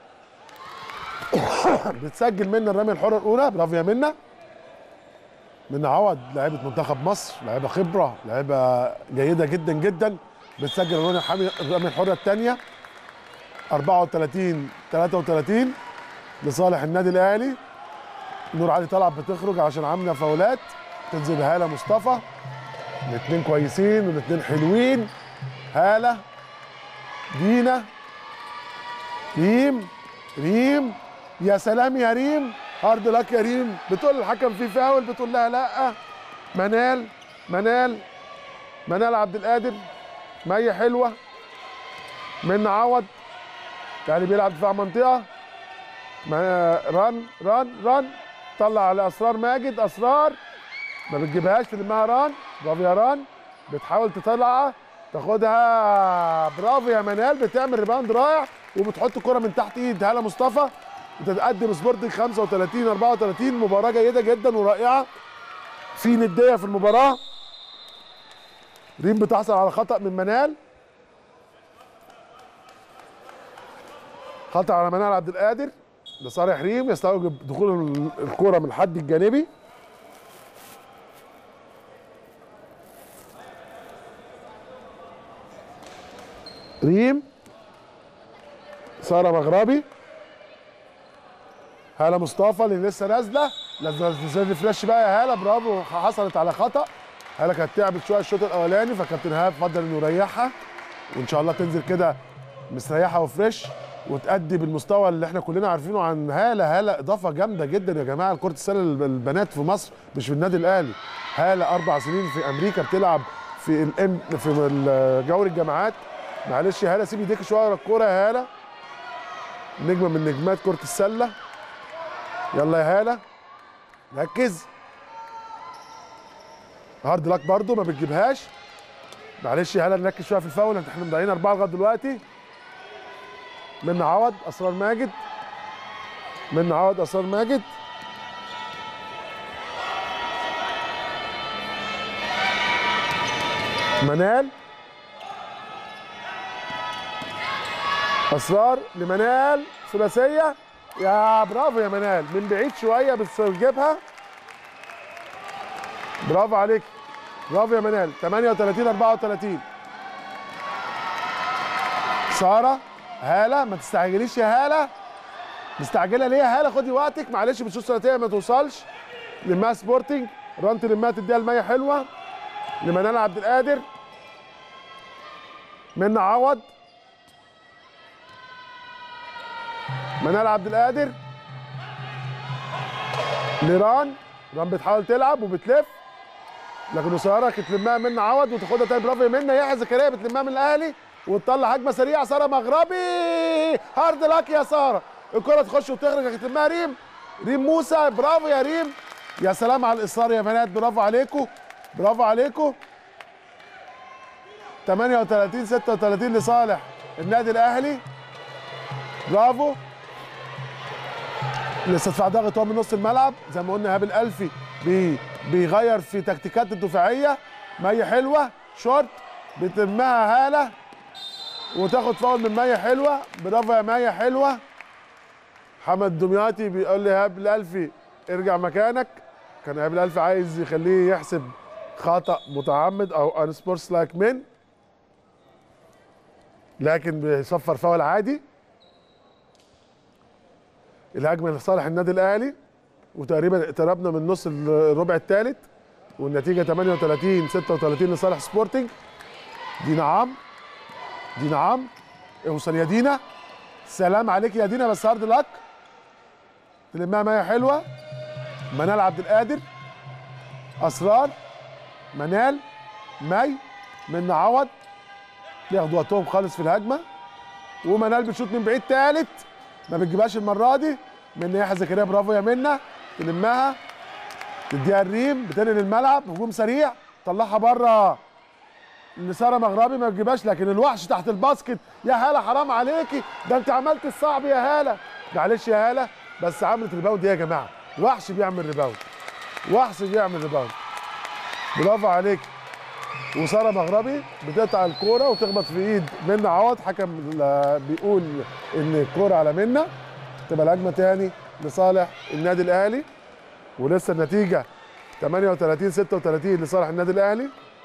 S1: بتسجل منى الرميه الحره الاولى برافو يا منى منى عوض لاعيبه منتخب مصر لاعيبه خبره لاعيبه جيده جدا جدا بتسجل الرميه الحامي- الرميه الحره الثانيه 34 33 لصالح النادي الاهلي نور علي طلعت بتخرج عشان عامله فاولات تنزل هاله مصطفى الاثنين كويسين والاثنين حلوين هاله دينا ريم ريم يا سلام يا ريم هارد لك يا ريم بتقول الحكم في فاول بتقول لها لا منال منال منال عبد القادر مي حلوه من عوض يعني بيلعب دفاع منطقه ما- ران ران ران طلع على اسرار ماجد اسرار ما بتجيبهاش تلمها ران برافو يا ران بتحاول تطلع تاخدها برافو يا منال بتعمل ريباوند رائع وبتحط الكره من تحت ايد هاله مصطفى وتتقدم سبورتنج 35 34 مباراه جيده جدا ورائعه في نديه في المباراه ريم بتحصل على خطا من منال خطأ على منال عبد القادر لصالح ريم يستوجب دخول ال- الكرة من الحد الجانبي ريم سارة مغربي هالة مصطفى اللي لسه نازلة لازم تنزل فلاش بقى يا هالة برافو حصلت على خطأ هالة كانت تعبت شوية الشوط الأولاني فكابتن إيهاب فضل إنه يريحها وإن شاء الله تنزل كده مستريحة وفريش وتأدي بالمستوى اللي احنا كلنا عارفينه عن هالة هالة إضافة جامدة جدا يا جماعة لكرة السلة الب- البنات في مصر مش في النادي الأهلي هالة أربع سنين في أمريكا بتلعب في الام في ال- جوري الجامعات معلش يا هالة سيب ايديك شوية ورا الكورة يا هالة نجمة من نجمات كرة السلة يلا يا هالة ركز هارد لك برضو ما بتجيبهاش معلش يا هلا نركز شويه في الفاول احنا مضيعين اربعه لغايه دلوقتي من عوض اسرار ماجد من عوض اسرار ماجد منال اسرار لمنال ثلاثيه يا برافو يا منال من بعيد شويه بس تجيبها برافو عليك برافو يا منال 38 34 ساره هاله ما تستعجليش يا هاله مستعجله ليه يا هاله خدي وقتك معلش بتشوف ثلاثيه ما توصلش لمها سبورتنج رانت لمها تديها الميه حلوه لمنال عبد القادر منى عوض منال عبد القادر لران ران بتحاول تلعب وبتلف لكن ساره كانت تلمها من عوض وتاخدها تاني برافو يا منى يحيى زكريا بتلمها من الاهلي وتطلع هجمه سريعه ساره مغربي هارد لاك يا ساره الكره تخش وتخرج تلمها ريم ريم موسى برافو يا ريم يا سلام على الاصرار يا بنات برافو عليكم برافو عليكم 38 36 لصالح النادي الاهلي برافو لسه دفاع ضاغط هو من نص الملعب زي ما قلنا ايهاب الالفي بي بيغير في تكتيكات الدفاعيه ميه حلوه شورت بتلمها هاله وتاخد فاول من ميه حلوه برافو يا ميه حلوه محمد دمياطي بيقول لي ايهاب الالفي ارجع مكانك كان ايهاب الالفي عايز يخليه يحسب خطا متعمد او ان سبورتس لايك من لكن بيصفر فاول عادي الهجمه لصالح النادي الاهلي وتقريبا اقتربنا من نص الربع الثالث والنتيجه 38 36 لصالح سبورتنج دينا عم دينا عم اوصل يا دينا سلام عليك يا دينا بس هارد لك تلمها ميه حلوه منال عبد القادر اسرار منال مي من عوض بياخدوا وقتهم خالص في الهجمه ومنال بتشوط من بعيد ثالث ما بتجيبهاش المره دي من يحيى زكريا برافو يا منى تلمها تديها الريم بتنقل الملعب هجوم سريع طلعها بره لساره مغربي ما بتجيبهاش لكن الوحش تحت الباسكت يا هاله حرام عليكي ده انت عملت الصعب يا هاله معلش يا هاله بس عملت ريباوند يا جماعه وحش بيعمل ريباوند وحش بيعمل ريباوند برافو عليك وساره مغربي بتقطع الكوره وتخبط في ايد منى عوض حكم ال- بيقول ان الكوره على منى تبقى الهجمه تاني لصالح النادي الاهلي ولسه النتيجه 38 36 لصالح النادي الاهلي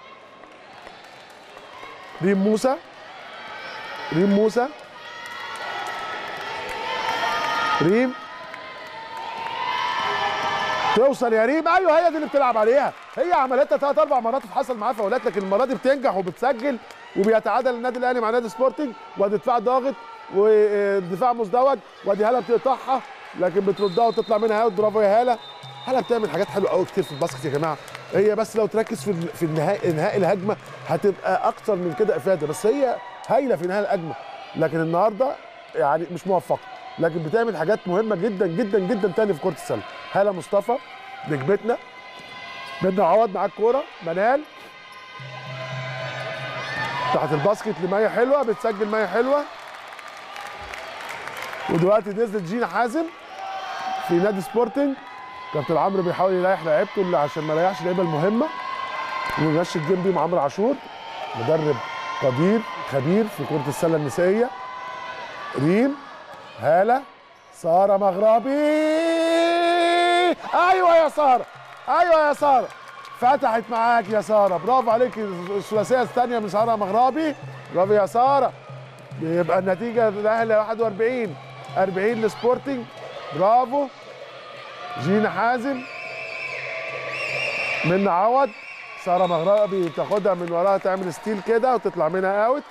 S1: ريم موسى ريم موسى ريم توصل يا ريم ايوه هي دي اللي بتلعب عليها هي عملتها ثلاث اربع مرات حصل معاها فاولات لكن المره دي بتنجح وبتسجل وبيتعادل النادي الاهلي مع نادي سبورتنج وادي دفاع ضاغط ودفاع مزدوج وادي هاله بتقطعها لكن بتردها وتطلع منها اوت برافو يا هاله هاله بتعمل حاجات حلوه قوي كتير في الباسكت يا جماعه هي بس لو تركز في في النهاء انهاء الهجمه هتبقى اكتر من كده افاده بس هي هايله في انهاء الهجمه لكن النهارده يعني مش موفقه لكن بتعمل حاجات مهمه جدا جدا جدا تاني في كره السله هاله مصطفى نجمتنا بدنا عوض معاك كوره منال تحت الباسكت لمية حلوه بتسجل مية حلوه ودلوقتي نزلت جينا حازم في نادي سبورتنج كابتن عمرو بيحاول يريح لعيبته اللي عشان ما يريحش اللعيبه المهمه ويمشي الجيم بيه مع عمرو عاشور مدرب قدير خبير في كره السله النسائيه ريم هاله ساره مغربي ايوه يا ساره ايوه يا ساره فتحت معاك يا ساره برافو عليك الثلاثيه الثانيه من ساره مغربي برافو يا ساره يبقى النتيجه الاهلي 41 40 لسبورتنج برافو جينا حازم من عوض ساره مغربي تاخدها من وراها تعمل ستيل كده وتطلع منها اوت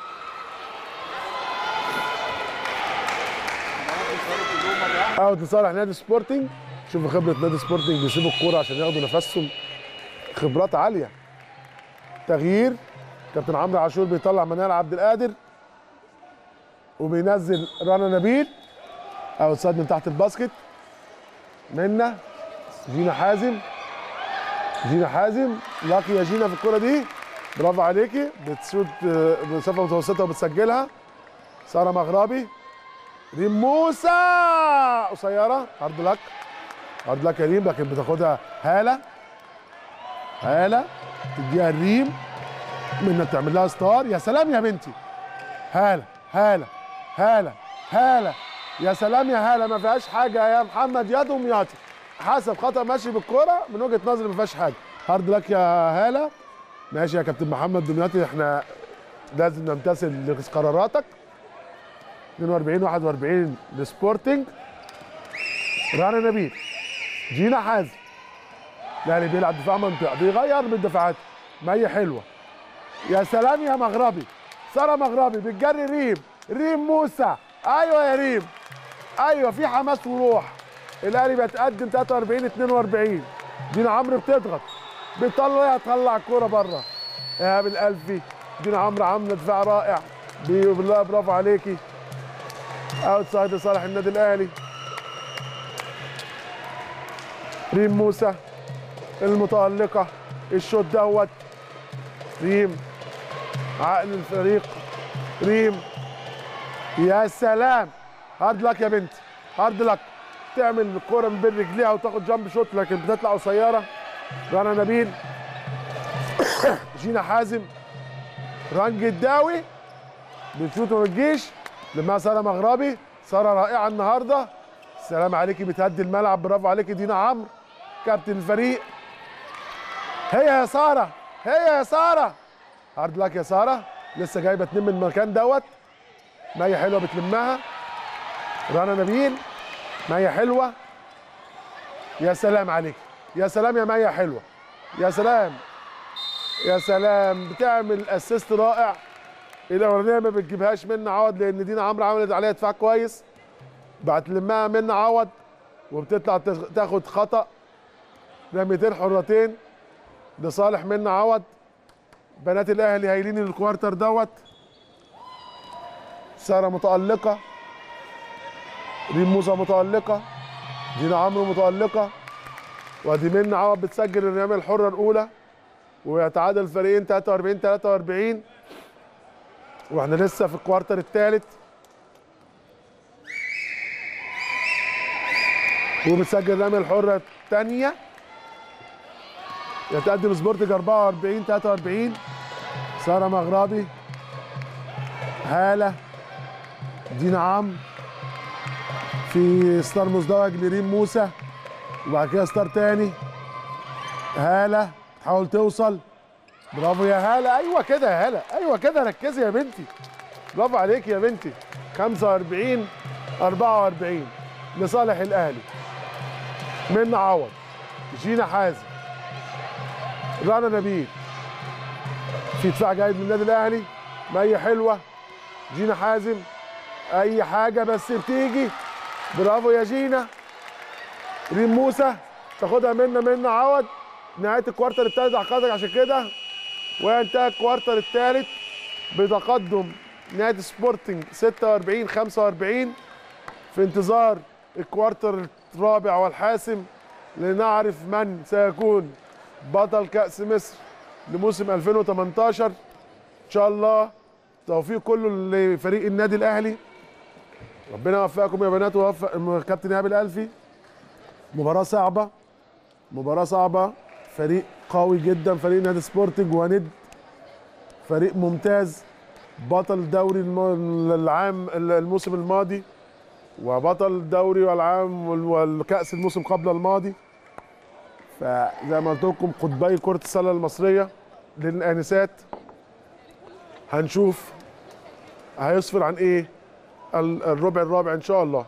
S1: اوت لصالح نادي سبورتنج شوفوا خبره نادي سبورتنج بيسيبوا الكوره عشان ياخدوا نفسهم خبرات عاليه تغيير كابتن عمرو عاشور بيطلع منال عبد القادر وبينزل رنا نبيل اوت سايد من تحت الباسكت منا جينا حازم جينا حازم لاقي يا جينا في الكرة دي برافو عليكي بتشوت آه، بمسافة متوسطة وبتسجلها سارة مغربي ريم موسى قصيرة هارد لك هارد لك يا ريم لكن بتاخدها هالة هالة تديها الريم منها بتعمل لها ستار يا سلام يا بنتي هالة هالة هالة هالة يا سلام يا هالة ما فيهاش حاجة يا محمد يا دمياطي حسب خطأ ماشي بالكرة من وجهة نظري ما فيهاش حاجة هارد لك يا هالة ماشي يا كابتن محمد دمياطي احنا لازم نمتثل لقراراتك 42 41 لسبورتنج رنا نبيل جينا حازم الاهلي بيلعب دفاع منطقه بيغير من الدفاعات مية حلوه يا سلام يا مغربي ساره مغربي بتجري ريم ريم موسى ايوه يا ريم ايوه في حماس وروح الاهلي بيتقدم 43 42 دينا عمرو بتضغط بتطلع تطلع الكوره بره ايهاب الالفي دينا عمرو عامله دفاع رائع بي- بالله برافو عليكي اوت سايد لصالح النادي الاهلي ريم موسى المتألقة الشوط دوت ريم عقل الفريق ريم يا سلام هارد لك يا بنتي هارد لك تعمل الكرة من بين رجليها وتاخد جنب شوت لكن بتطلع قصيرة رنا نبيل جينا حازم رنج الداوي بتشوت وما بتجيش لما ساره مغربي ساره رائعه النهارده السلام عليكي بتهدي الملعب برافو عليكي دينا عمرو كابتن الفريق هي يا ساره هي يا ساره هارد لك يا ساره لسه جايبه اتنين من المكان دوت مية حلوه بتلمها رنا نبيل مية حلوه يا سلام عليك يا سلام يا مية حلوه يا سلام يا سلام بتعمل اسيست رائع الاولانيه ما بتجيبهاش منى عوض لان دينا عمرو عملت عليها دفاع كويس بتلمها منى عوض وبتطلع تاخ- تاخد خطا رميتين حرتين لصالح منى عوض بنات الاهلي هايلين الكوارتر دوت ساره متالقه ريم موسى متالقه دينا عمرو متالقه وادي منى عوض بتسجل الرميه الحره الاولى ويتعادل الفريقين 43 43 واحنا لسه في الكوارتر الثالث وبتسجل الرميه الحره الثانيه يتقدم سبورتنج 44 43 ساره مغربي هاله دينا عم في ستار مزدوج لريم موسى وبعد كده ستار تاني هاله تحاول توصل برافو يا هاله ايوه كده يا هاله ايوه كده ركزي يا بنتي برافو عليك يا بنتي 45 44 لصالح الاهلي منى عوض جينا حازم رنا نبيل في دفاع جيد من النادي الاهلي مية حلوه جينا حازم اي حاجه بس بتيجي برافو يا جينا ريم موسى تاخدها منا منا عوض نهايه الكوارتر الثالث عقدك عشان كده وينتهي الكوارتر الثالث بتقدم نادي سبورتنج 46 45 في انتظار الكوارتر الرابع والحاسم لنعرف من سيكون بطل كأس مصر لموسم 2018 ان شاء الله توفيق كله لفريق النادي الاهلي ربنا يوفقكم يا بنات ويوفق كابتن ايهاب الالفي مباراه صعبه مباراه صعبه فريق قوي جدا فريق نادي سبورتنج وند فريق ممتاز بطل الدوري الم- العام الموسم الماضي وبطل الدوري والعام وال- والكأس الموسم قبل الماضي فزي ما قلت لكم قطبي كرة السلة المصرية للآنسات هنشوف هيصفر عن ايه ال- الربع الرابع ان شاء الله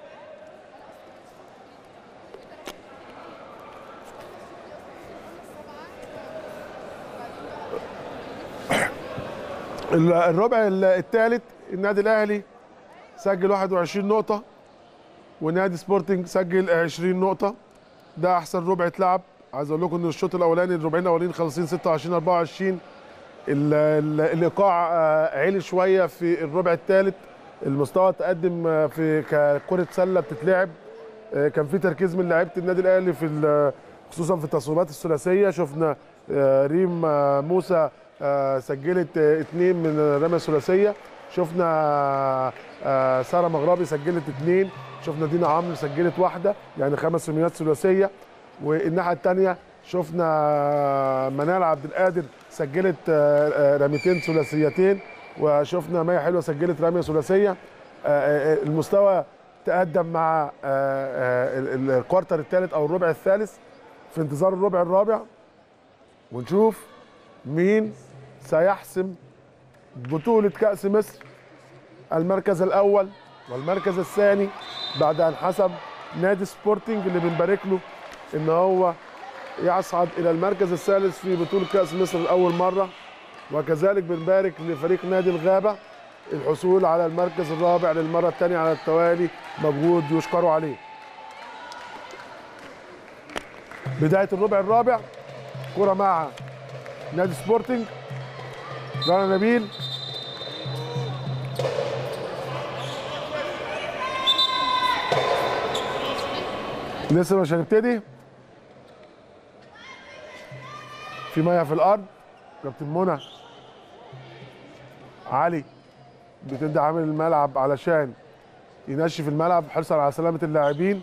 S1: ال- الربع الثالث النادي الاهلي سجل 21 نقطة ونادي سبورتنج سجل 20 نقطة ده احسن ربع اتلعب عايز اقول لكم ان الشوط الاولاني الربعين الاولانيين خالصين 26 24 ال- ال- الايقاع آه، عالي شويه في الربع الثالث المستوى تقدم آه، في ككره سله بتتلعب آه، كان في تركيز من لعيبه النادي الاهلي في ال- خصوصا في التصويبات الثلاثيه شفنا آه، ريم آه، موسى آه، سجلت آه، اثنين من الرميه الثلاثيه شفنا آه، ساره مغربي سجلت اثنين شفنا دينا عمرو سجلت واحده يعني خمس رميات ثلاثيه والناحيه الثانيه شفنا منال عبد القادر سجلت آه، آه، رميتين ثلاثيتين وشفنا مي حلوه سجلت رميه ثلاثيه آه، آه، المستوى تقدم مع آه، آه، ال- ال- الكوارتر الثالث او الربع الثالث في انتظار الربع الرابع ونشوف مين سيحسم بطولة كأس مصر المركز الأول والمركز الثاني بعد أن حسب نادي سبورتنج اللي بنبارك له إن هو يصعد إلى المركز الثالث في بطولة كأس مصر لأول مرة وكذلك بنبارك لفريق نادي الغابة الحصول على المركز الرابع للمرة الثانية على التوالي مجهود يشكروا عليه بداية الربع الرابع كرة مع نادي سبورتنج رنا نبيل لسه مش هنبتدي في ميه في الارض كابتن منى علي بتدي عامل الملعب علشان ينشف الملعب حرصا على سلامه اللاعبين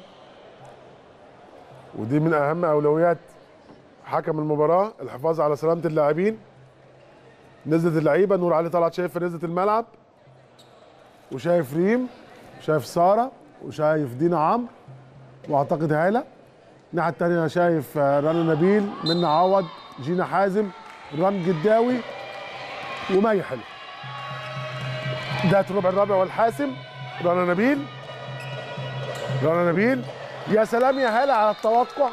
S1: ودي من اهم اولويات حكم المباراه الحفاظ على سلامه اللاعبين نزلت اللعيبه نور علي طلعت شايف نزلت الملعب وشايف ريم شايف ساره وشايف دينا عمرو واعتقد هاله الناحيه الثانيه شايف آه، رنا نبيل منى عوض جينا حازم ران جداوي ومي حلو ده الربع الرابع والحاسم رنا نبيل رنا نبيل يا سلام يا هاله على التوقع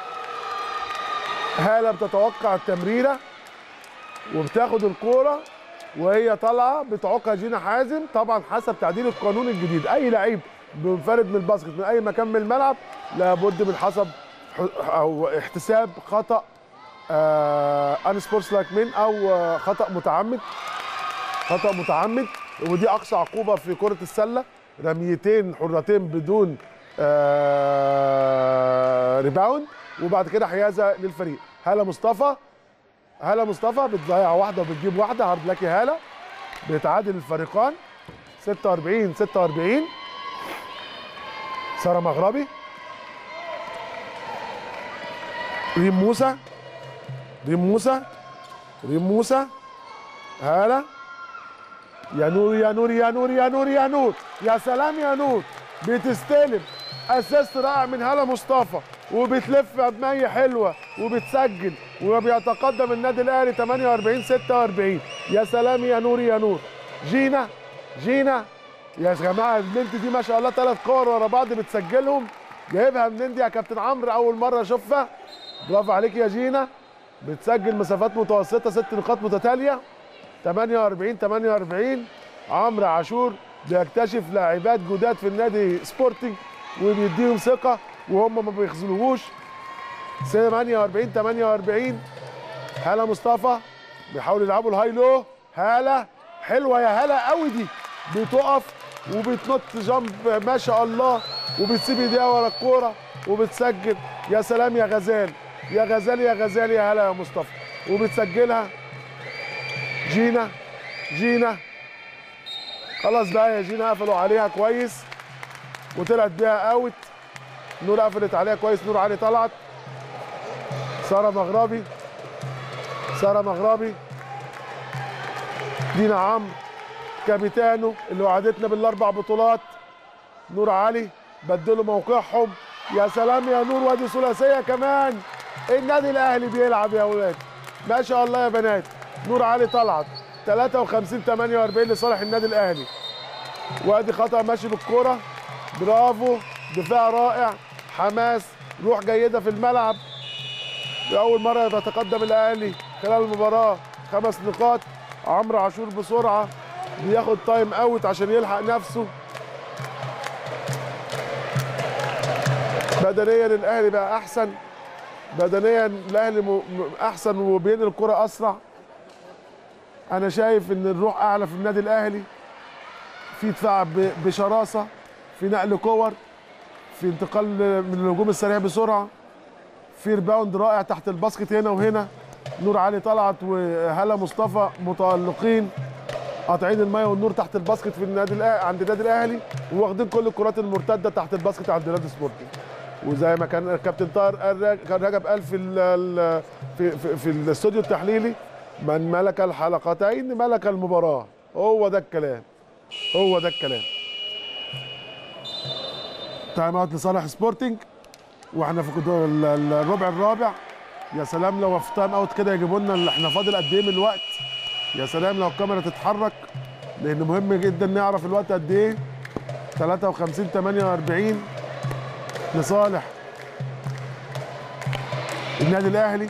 S1: هاله بتتوقع التمريره وبتاخد الكوره وهي طالعه بتعوقها جينا حازم طبعا حسب تعديل القانون الجديد اي لعيب منفرد من الباسكت من اي مكان من الملعب لابد من حسب ح- او احتساب خطا ان سبورتس لايك مين او آه، خطا متعمد خطا متعمد ودي اقصى عقوبه في كره السله رميتين حرتين بدون آه، ريباوند وبعد كده حيازه للفريق هلا مصطفى هلا مصطفى بتضيع واحده وبتجيب واحده هارد لك يا هلا بيتعادل الفريقان 46 46 ساره مغربي ريم موسى ريم موسى ريم موسى هلا يا نور يا نور يا نور يا نور يا نور يا سلام يا نور بتستلم اسيست رائع من هلا مصطفى وبتلف بمية حلوه وبتسجل وبيتقدم النادي الاهلي 48 46 يا سلام يا نور يا نور جينا جينا يا جماعه البنت دي ما شاء الله ثلاث كور ورا بعض بتسجلهم جايبها منين دي يا كابتن عمرو اول مره اشوفها برافو عليك يا جينا بتسجل مسافات متوسطه ست نقاط متتاليه 48 48 عمرو عاشور بيكتشف لاعبات جداد في النادي سبورتنج وبيديهم ثقه وهم ما بيخذلوهوش 48 48 هلا مصطفى بيحاولوا يلعبوا الهاي لو هلا حلوه يا هلا قوي دي بتقف وبتنط جامب ما شاء الله وبتسيب ايديها ورا الكوره وبتسجل يا سلام يا غزال يا غزال يا غزال يا هلا يا مصطفى وبتسجلها جينا جينا خلاص بقى يا جينا قفلوا عليها كويس وطلعت بيها اوت نور قفلت عليها كويس نور علي طلعت ساره مغربي ساره مغربي دينا عمرو كابيتانو اللي وعدتنا بالاربع بطولات نور علي بدلوا موقعهم يا سلام يا نور وادي ثلاثيه كمان النادي الاهلي بيلعب يا اولاد ما شاء الله يا بنات نور علي طلعت 53 48 لصالح النادي الاهلي وادي خطا ماشي بالكوره برافو دفاع رائع حماس روح جيده في الملعب لاول مره يتقدم الاهلي خلال المباراه خمس نقاط عمرو عاشور بسرعه بياخد تايم اوت عشان يلحق نفسه بدنيا الاهلي بقى احسن بدنيا الاهلي م- م- احسن وبينقل الكره اسرع انا شايف ان الروح اعلى في النادي الاهلي في دفاع ب- بشراسه في نقل كور في انتقال من الهجوم السريع بسرعه في ريباوند رائع تحت الباسكت هنا وهنا نور علي طلعت وهلا مصطفى متالقين قاطعين الميه والنور تحت الباسكت في النادي الأهلي عند النادي الاهلي وواخدين كل الكرات المرتده تحت الباسكت عند نادي سبورتنج وزي ما كان الكابتن طاهر قال كان رجب قال في ال- ال- في في, في الاستوديو التحليلي من ملك الحلقتين ملك المباراه هو ده الكلام هو ده الكلام تايم اوت لصالح سبورتنج واحنا في كدو- ال- ال- الربع الرابع يا سلام لو في تايم اوت كده يجيبوا لنا اللي احنا فاضل قد ايه من الوقت يا سلام لو الكاميرا تتحرك لان مهم جدا نعرف الوقت قد ايه 53 48 لصالح النادي الاهلي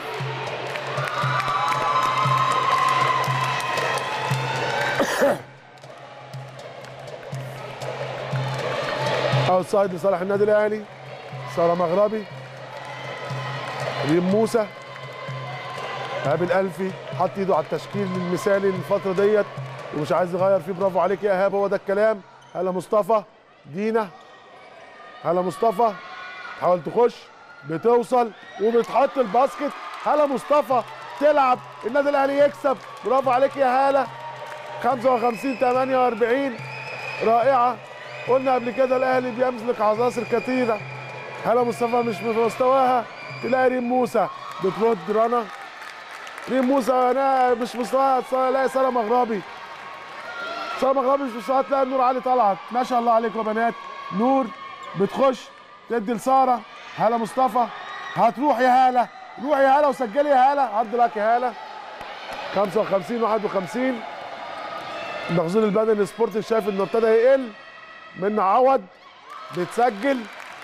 S1: اوتسايد لصالح النادي الاهلي ساره مغربي ريم موسى ايهاب الالفي حط ايده على التشكيل المثالي للفتره ديت ومش عايز يغير فيه برافو عليك يا ايهاب هو ده الكلام هلا مصطفى دينا هلا مصطفى تحاول تخش بتوصل وبتحط الباسكت هلا مصطفى تلعب النادي الاهلي يكسب برافو عليك يا هاله 55 48 رائعه قلنا قبل كده الاهلي بيملك عناصر كثيره هلا مصطفى مش في مستواها تلاقي ريم موسى بترد رنا ريم موسى انا مش مستواها تلاقي ساره مغربي ساره مغربي مش مستواها تلاقي نور علي طلعت ما شاء الله عليكم يا بنات نور بتخش تدي لساره هلا مصطفى هتروح يا هاله روح يا هاله وسجلي يا هاله عرض لك يا هاله 55 51 المخزون البدني السبورت شايف انه ابتدى يقل من عوض بتسجل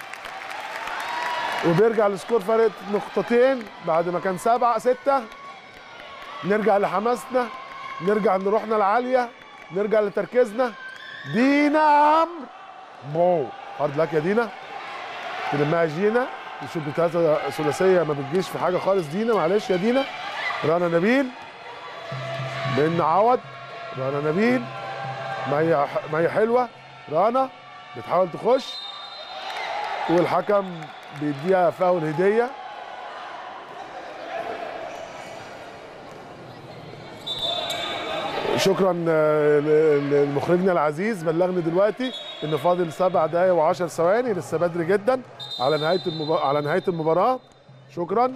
S1: وبيرجع السكور فرق نقطتين بعد ما كان سبعة ستة نرجع لحماسنا نرجع لروحنا العالية نرجع لتركيزنا دينا عمرو بو هارد لك يا دينا تلمها جينا نشوف بتاعتها ثلاثية ما بتجيش في حاجة خالص دينا معلش يا دينا رنا نبيل من عوض رنا نبيل مية مية حلوة رنا بتحاول تخش والحكم بيديها فاول هديه شكرا آه، ل- لمخرجنا العزيز بلغني دلوقتي ان فاضل سبع دقايق وعشر ثواني لسه بدري جدا على نهايه المبا... على نهايه المباراه شكرا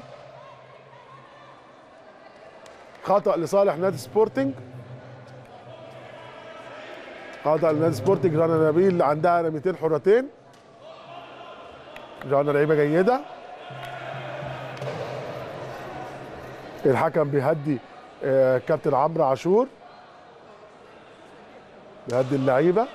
S1: خطا لصالح نادي سبورتنج خطا لنادي سبورتنج رنا نبيل عندها رميتين حرتين رنا لعيبه جيده الحكم بيهدي آه، كابتن عمرو عاشور بيهدي اللعيبه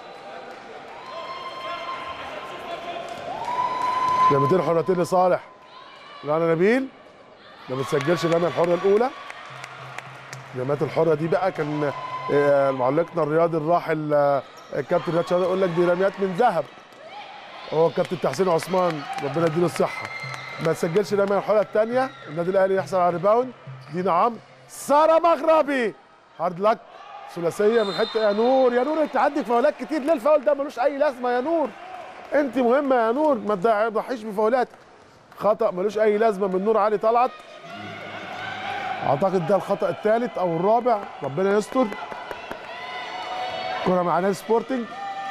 S1: رميتين حرتين لصالح رنا نبيل ما بتسجلش الرميه الحره الاولى الرميات الحره دي بقى كان آه، معلقنا الرياضي الراحل آه، الكابتن رياض شاطر يقول لك دي رميات من ذهب هو الكابتن تحسين عثمان ربنا يديله الصحه ما تسجلش الرميه الحره الثانيه النادي الاهلي يحصل على ريباوند دينا عمرو ساره مغربي هارد لك ثلاثيه من حته يا نور يا نور انت عندك فاولات كتير ليه الفاول ده ملوش اي لازمه يا نور انت مهمه يا نور ما تضحيش بفاولات خطا ملوش اي لازمه من نور علي طلعت اعتقد ده الخطا الثالث او الرابع ربنا يستر كره مع نادي سبورتنج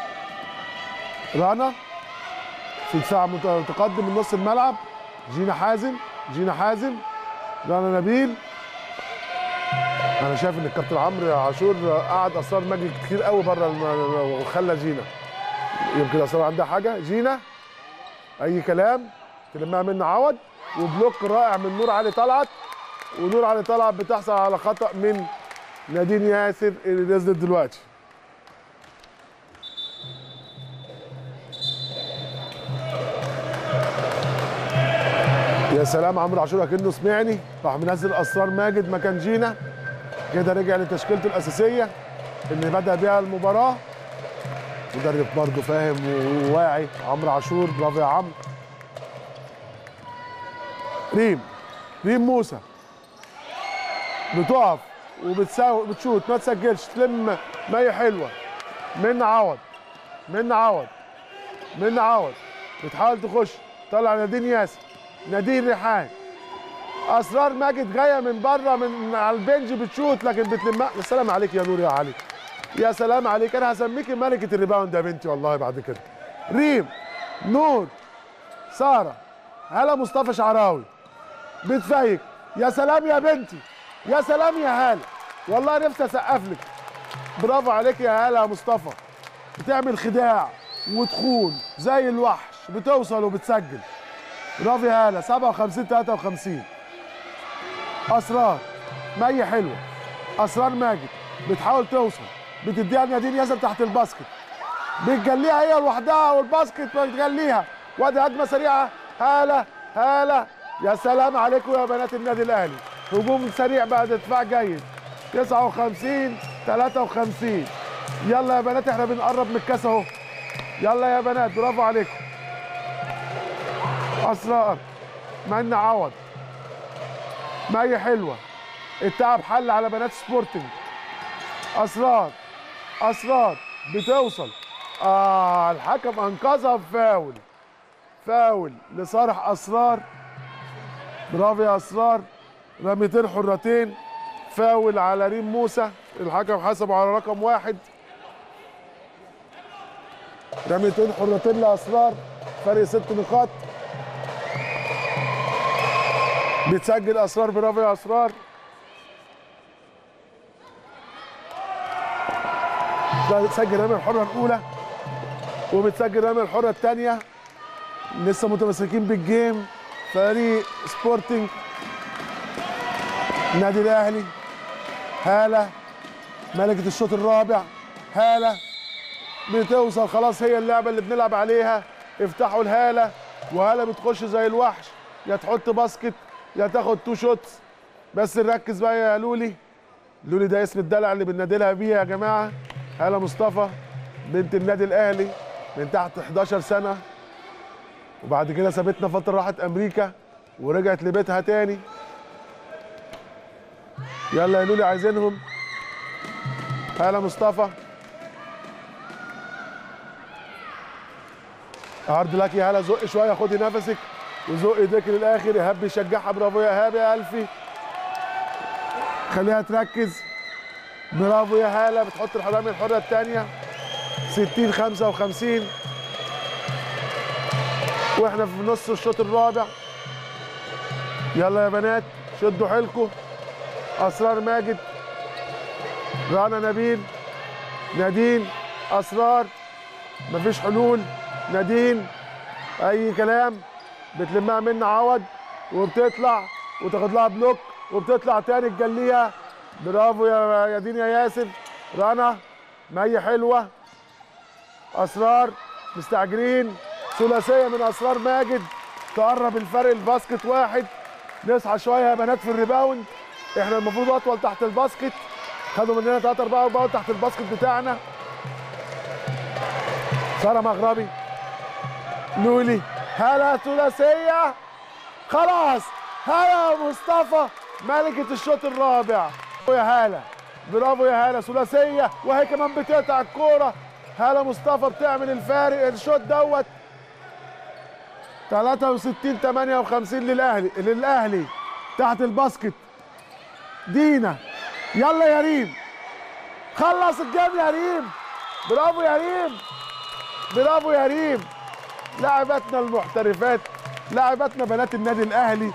S1: رانا في دفاع مت- متقدم من نص الملعب جينا حازم جينا حازم رانا نبيل انا شايف ان الكابتن عمرو عاشور قعد اسرار مجلس كتير قوي بره الم- وخلى جينا يمكن اسرار عندها حاجه جينا اي كلام تلمها من عوض وبلوك رائع من نور علي طلعت ونور علي طلعت بتحصل على خطا من نادين ياسر اللي نزلت دلوقتي يا سلام عمرو عاشور اكنه سمعني راح منزل اسرار ماجد مكان جينا كده رجع لتشكيلته الاساسيه اللي بدا بيها المباراه مدرب برضه فاهم وواعي عمرو عاشور برافو يا عمرو ريم ريم موسى بتقف وبتساوي بتشوت ما تسجلش تلم مية حلوه من عوض من عوض من عوض بتحاول تخش طلع نادين ياسر نادين ريحان اسرار ماجد جايه من بره من على البنج بتشوت لكن بتلمها يا سلام عليك يا نور يا علي يا سلام عليك انا هسميكي ملكه الريباوند يا بنتي والله بعد كده ريم نور ساره هلا مصطفى شعراوي بتفيك يا سلام يا بنتي يا سلام يا هاله والله نفسي اسقف لك برافو عليك يا هاله يا مصطفى بتعمل خداع ودخول زي الوحش بتوصل وبتسجل برافو يا هاله 57 53 اسرار مي حلوه اسرار ماجد بتحاول توصل بتديها لنادين ياسر تحت الباسكت بتجليها هي لوحدها والباسكت بتجليها وادي هجمه سريعه هاله هاله يا سلام عليكم يا بنات النادي الاهلي هجوم سريع بعد دفاع جيد 59 53 يلا يا بنات احنا بنقرب من الكاس اهو يلا يا بنات برافو عليكم اسرار منى عوض مي حلوه التعب حل على بنات سبورتنج اسرار اسرار بتوصل اه الحكم انقذها بفاول فاول لصالح اسرار برافو يا اسرار رميتين حرتين فاول على ريم موسى الحكم حسبه على رقم واحد رميتين حرتين لاسرار فرق ست نقاط بتسجل اسرار برافو يا اسرار بتسجل رمي الحره الاولى وبتسجل رمي الحره الثانيه لسه متمسكين بالجيم فريق سبورتنج النادي الاهلي هاله ملكه الشوط الرابع هاله بتوصل خلاص هي اللعبه اللي بنلعب عليها افتحوا الهاله وهاله بتخش زي الوحش يا تحط باسكت يا تاخد تو شوتس بس نركز بقى يا لولي لولي ده اسم الدلع اللي بننادي لها بيه يا جماعه هاله مصطفى بنت النادي الاهلي من تحت 11 سنه وبعد كده سابتنا فتره راحت امريكا ورجعت لبيتها تاني يلا يا لولي عايزينهم هلا مصطفى هارد لك يا هلا زق شويه خدي نفسك وزق ايديك للاخر ايهاب بيشجعها برافو يا ايهاب يا الفي خليها تركز برافو يا هاله بتحط الحرامي الحره الثانيه 60 55 واحنا في نص الشوط الرابع يلا يا بنات شدوا حيلكم اسرار ماجد رنا نبيل نادين اسرار مفيش حلول نادين اي كلام بتلمها من عوض وبتطلع وتاخد لها بلوك وبتطلع تاني تجليها برافو يا يا دين يا ياسر رنا مي حلوه اسرار مستعجلين ثلاثيه من اسرار ماجد تقرب الفرق الباسكت واحد نصحى شويه يا بنات في الريباوند احنا المفروض اطول تحت الباسكت خدوا مننا 3 4 ريباوند تحت الباسكت بتاعنا ساره مغربي لولي هلا ثلاثيه خلاص هلا مصطفى ملكه الشوط الرابع يا هاله برافو يا هاله ثلاثيه وهي كمان بتقطع الكوره هاله مصطفى بتعمل الفارق الشوط دوت 63 58 للاهلي للاهلي تحت الباسكت دينا يلا يا ريم خلص الجيم يا ريم برافو يا ريم برافو يا ريم لاعباتنا المحترفات لاعباتنا بنات النادي الاهلي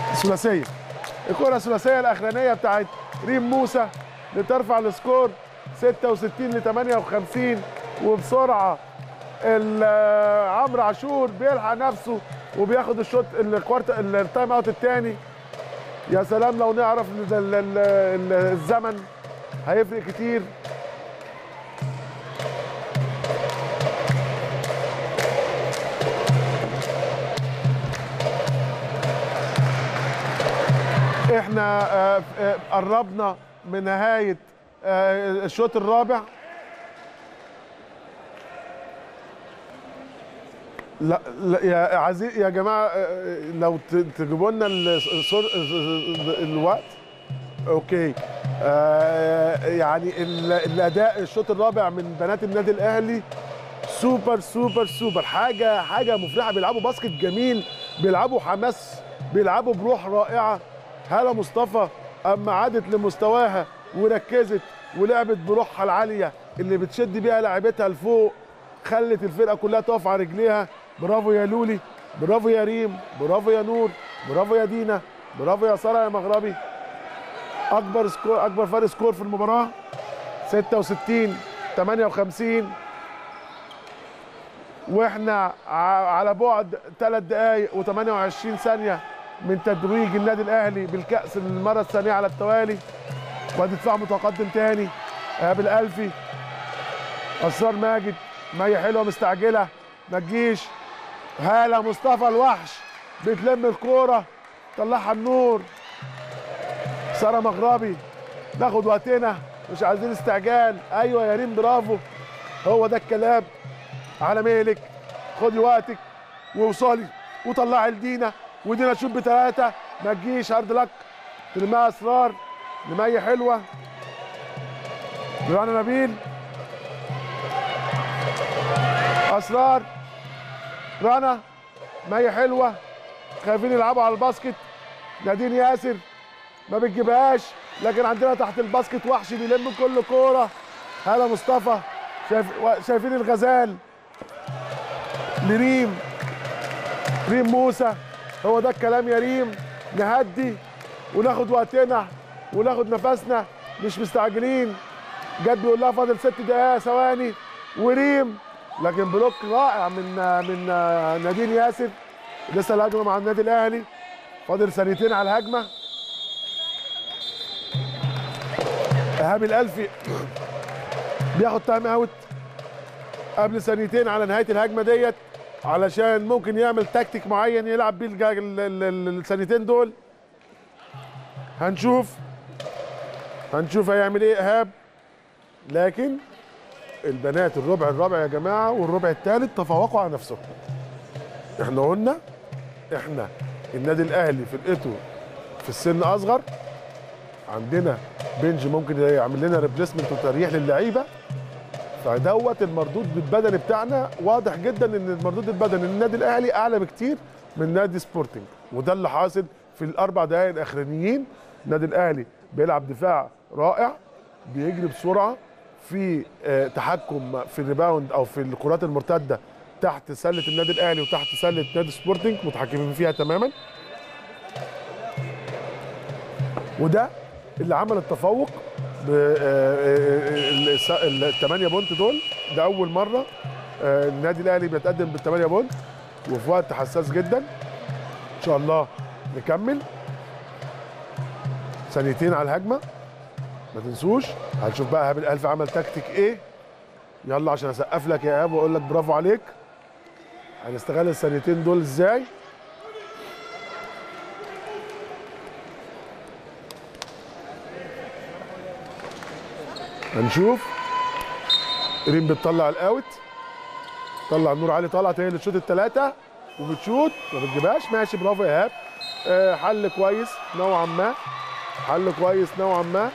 S1: ثلاثيه الكره الثلاثيه الاخرانيه بتاعت ريم موسى لترفع السكور 66 ل 58 وبسرعه ال- عمرو عاشور بيلحق نفسه وبياخد الشوط الكوارت التايم اوت الثاني يا سلام لو نعرف ال- ال- ال- الزمن هيفرق كتير احنا آه، آه، قربنا من نهايه آه، الشوط الرابع لا, لا يا عزيز يا جماعه آه، لو ت- تجيبوا لنا ال- الصور- الوقت اوكي آه يعني ال- الاداء الشوط الرابع من بنات النادي الاهلي سوبر سوبر سوبر حاجه حاجه مفرحه بيلعبوا باسكت جميل بيلعبوا حماس بيلعبوا بروح رائعه هاله مصطفى اما عادت لمستواها وركزت ولعبت بروحها العاليه اللي بتشد بيها لعيبتها لفوق خلت الفرقه كلها تقف على رجليها برافو يا لولي برافو يا ريم برافو يا نور برافو يا دينا برافو يا ساره يا مغربي اكبر سكور اكبر فرق سكور في المباراه 66 58 واحنا ع- على بعد 3 دقائق و28 ثانيه من تتويج النادي الاهلي بالكاس للمره الثانيه على التوالي ودفاع متقدم تاني ايهاب الالفي اسرار ماجد مية حلوه مستعجله ما تجيش هاله مصطفى الوحش بتلم الكوره طلعها النور ساره مغربي ناخد وقتنا مش عايزين استعجال ايوه يا ريم برافو هو ده الكلام على مهلك خدي وقتك ووصلي وطلعي لدينا ودينا تشوف بثلاثه ما تجيش هارد لك تلمها اسرار لمية حلوه رنا نبيل اسرار رنا مية حلوه خايفين يلعبوا على الباسكت نادين ياسر ما بتجيبهاش لكن عندنا تحت الباسكت وحش بيلم كل كوره هلا مصطفى شايف شايفين الغزال لريم ريم موسى هو ده الكلام يا ريم نهدي وناخد وقتنا وناخد نفسنا مش مستعجلين جد بيقول لها فاضل ست دقايق ثواني وريم لكن بلوك رائع من من نادين ياسر لسه الهجمه مع النادي الاهلي فاضل ثانيتين على الهجمه ايهاب الالفي بياخد تايم اوت قبل ثانيتين على نهايه الهجمه ديت علشان ممكن يعمل تكتيك معين يلعب بيه الج- ال- ال- ال- الثانيتين دول هنشوف هنشوف هيعمل ايه ايهاب لكن البنات الربع الرابع يا جماعه والربع الثالث تفوقوا على نفسهم احنا قلنا احنا النادي الاهلي فرقته في السن اصغر عندنا بنج ممكن يعمل لنا ريبليسمنت وتريح للعيبه فدوت المردود البدني بتاعنا واضح جدا ان المردود البدني للنادي الاهلي اعلى بكتير من نادي سبورتنج وده اللي حاصل في الاربع دقائق الاخرانيين النادي الاهلي بيلعب دفاع رائع بيجري بسرعه في آه، تحكم في الريباوند او في الكرات المرتده تحت سله النادي الاهلي وتحت سله نادي سبورتنج متحكمين فيها تماما وده اللي عمل التفوق الثمانية بونت دول ده أول مرة آه، النادي الأهلي بيتقدم بالثمانية بونت وفي وقت حساس جدا إن شاء الله نكمل ثانيتين على الهجمة ما تنسوش هنشوف بقى إيهاب الألف عمل تكتيك إيه يلا عشان أسقف لك يا إيهاب وأقول لك برافو عليك هنستغل الثانيتين دول إزاي هنشوف ريم بتطلع الاوت طلع النور علي طلعت هي اللي تشوط الثلاثه وبتشوط ما بتجيبهاش ماشي برافو يا ايهاب آه، حل كويس نوعا ما حل كويس نوعا ما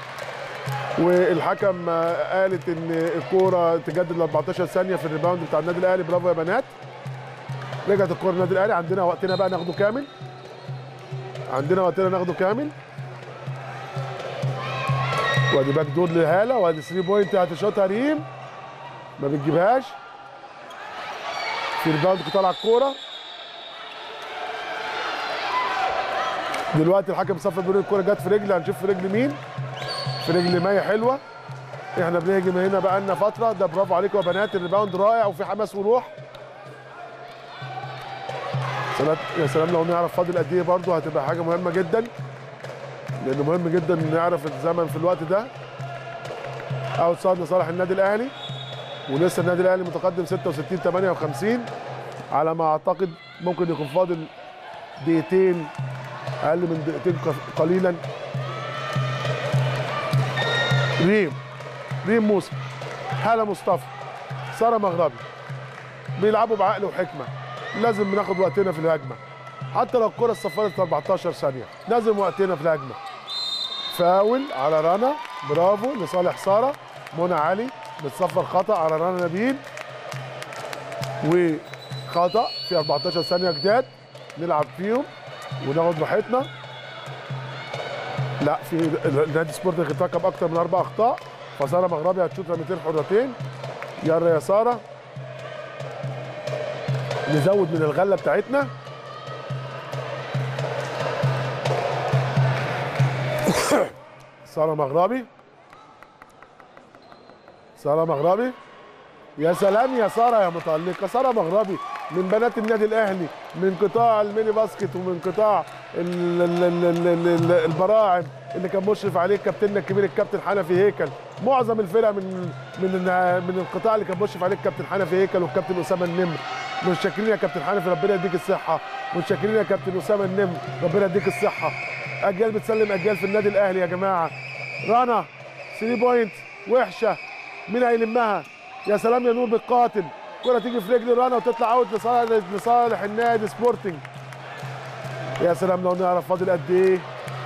S1: والحكم آه، قالت ان الكوره تجدد ل 14 ثانيه في الريباوند بتاع النادي الاهلي برافو يا بنات رجعت الكوره للنادي الاهلي عندنا وقتنا بقى ناخده كامل عندنا وقتنا ناخده كامل وادي باك دور لهاله وادي 3 بوينت هتشوطها ريم ما بتجيبهاش في ريباوند طالعه الكوره دلوقتي الحكم صفر بيقول الكوره جت في رجل هنشوف في رجل مين في رجل مية حلوه احنا بنهجم هنا بقى لنا فتره ده برافو عليكم يا بنات الريباوند رائع وفي حماس وروح سلام يا سلام لو نعرف فاضل قد ايه برضه هتبقى حاجه مهمه جدا لانه مهم جدا نعرف الزمن في الوقت ده اوت سايد لصالح النادي الاهلي ولسه النادي الاهلي متقدم 66 58 على ما اعتقد ممكن يكون فاضل دقيقتين اقل من دقيقتين ق- قليلا ريم ريم موسى هاله مصطفى ساره مغربي بيلعبوا بعقل وحكمه لازم بناخد وقتنا في الهجمه حتى لو الكره صفرت 14 ثانيه لازم وقتنا في الهجمه فاول على رنا برافو لصالح ساره منى علي بتصفر خطا على رنا نبيل وخطا في 14 ثانيه جداد نلعب فيهم وناخد راحتنا لا في نادي سبورتنج ارتكب اكتر من اربع اخطاء فساره مغربي هتشوط رميتين حرتين يلا يا ساره نزود من الغله بتاعتنا ساره مغربي ساره مغربي يا سلام يا ساره يا متالقه ساره مغربي من بنات النادي الاهلي من قطاع الميني باسكت ومن قطاع ال- ال- ال- ال- ال- ال- البراعم اللي كان مشرف عليه كابتننا الكبير الكابتن حنفي هيكل معظم الفرق من من من القطاع اللي كان مشرف عليه الكابتن حنفي هيكل والكابتن اسامه النمر متشكرين يا كابتن حنفي ربنا يديك الصحه متشكرين يا كابتن اسامه النمر ربنا يديك الصحه اجيال بتسلم اجيال في النادي الاهلي يا جماعه رنا 3 بوينت وحشه مين هيلمها يا سلام يا نور بالقاتل كرة تيجي في رجل رنا وتطلع اوت لصالح لصالح النادي سبورتنج يا سلام لو نعرف فاضل قد ايه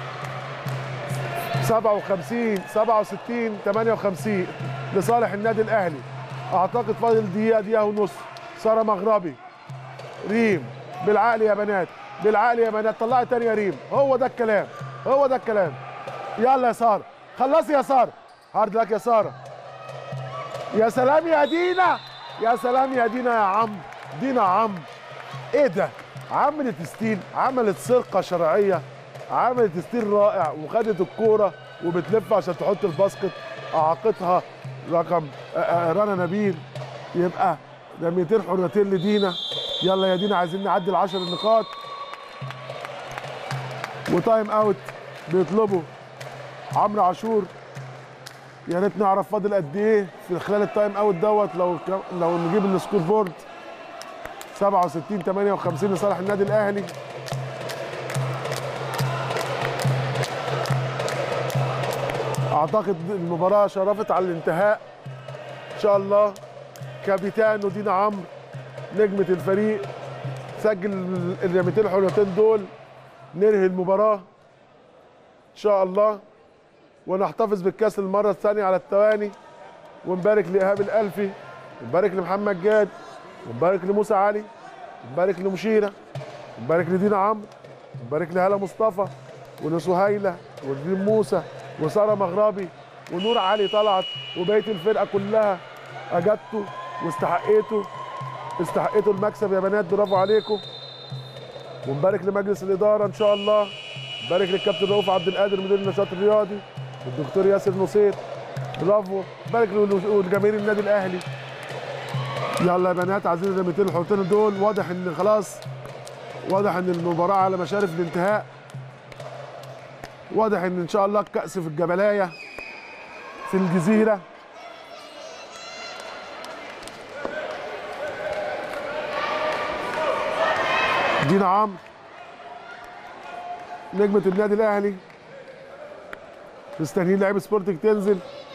S1: 57 67 58 لصالح النادي الاهلي اعتقد فاضل دقيقه دقيقه ونص ساره مغربي ريم بالعقل يا بنات بالعقل يا بنات طلعي تاني يا ريم هو ده الكلام هو ده الكلام يلا يا ساره خلصي يا ساره هارد لك يا ساره يا سلام يا دينا يا سلام يا دينا يا عم دينا عم ايه ده عملت ستيل عملت سرقه شرعيه عملت ستيل رائع وخدت الكوره وبتلف عشان تحط الباسكت اعاقتها رقم آه، آه، رنا نبيل يبقى رميتين حرتين لدينا يلا يا دينا عايزين نعدي العشر النقاط وتايم اوت بيطلبوا عمرو عاشور يا ريت نعرف فاضل قد ايه في خلال التايم اوت دوت لو لو نجيب السكور بورد 67 58 لصالح النادي الاهلي اعتقد المباراه شرفت على الانتهاء ان شاء الله كابيتانو دينا عمرو نجمه الفريق سجل الرميتين الحرتين دول ننهي المباراه ان شاء الله ونحتفظ بالكاس للمره الثانيه على التواني ونبارك لايهاب الالفي ونبارك لمحمد جاد ونبارك لموسى علي ونبارك لمشيره ونبارك لدينا عمرو ونبارك لهلا مصطفى ولسهيله وريم موسى وساره مغربي ونور علي طلعت وبقيه الفرقه كلها اجدتوا واستحقيتوا استحقيتوا المكسب يا بنات برافو عليكم ونبارك لمجلس الاداره ان شاء الله نبارك للكابتن رؤوف عبد القادر مدير النشاط الرياضي والدكتور ياسر نصير برافو نبارك لجماهير النادي الاهلي يلا يا بنات عايزين الرميتين الحرتين دول واضح ان خلاص واضح ان المباراه على مشارف الانتهاء واضح ان ان شاء الله الكاس في الجبلايه في الجزيره دينا عمرو نجمة النادي الأهلي مستنيين لعيبة سبورتنج تنزل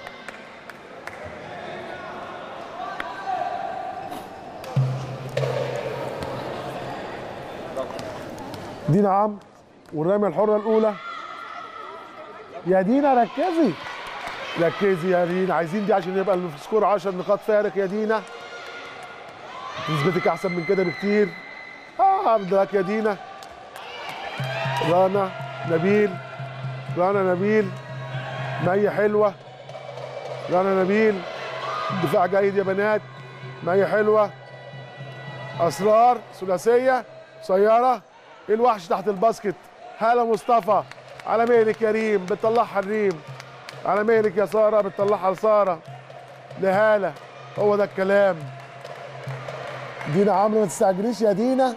S1: دينا عمرو والرمية الحرة الأولى يا دينا ركزي ركزي يا دينا عايزين دي عشان يبقى السكور 10 نقاط فارق يا دينا نسبتك أحسن من كده بكتير اه عبد لك يا دينا رنا نبيل رنا نبيل مية حلوة رنا نبيل دفاع جيد يا بنات مية حلوة أسرار ثلاثية سيارة الوحش تحت الباسكت هالة مصطفى على مهلك يا ريم بتطلعها الريم على مهلك يا ساره بتطلعها لساره لهاله هو ده الكلام دينا عمرو ما تستعجليش يا دينا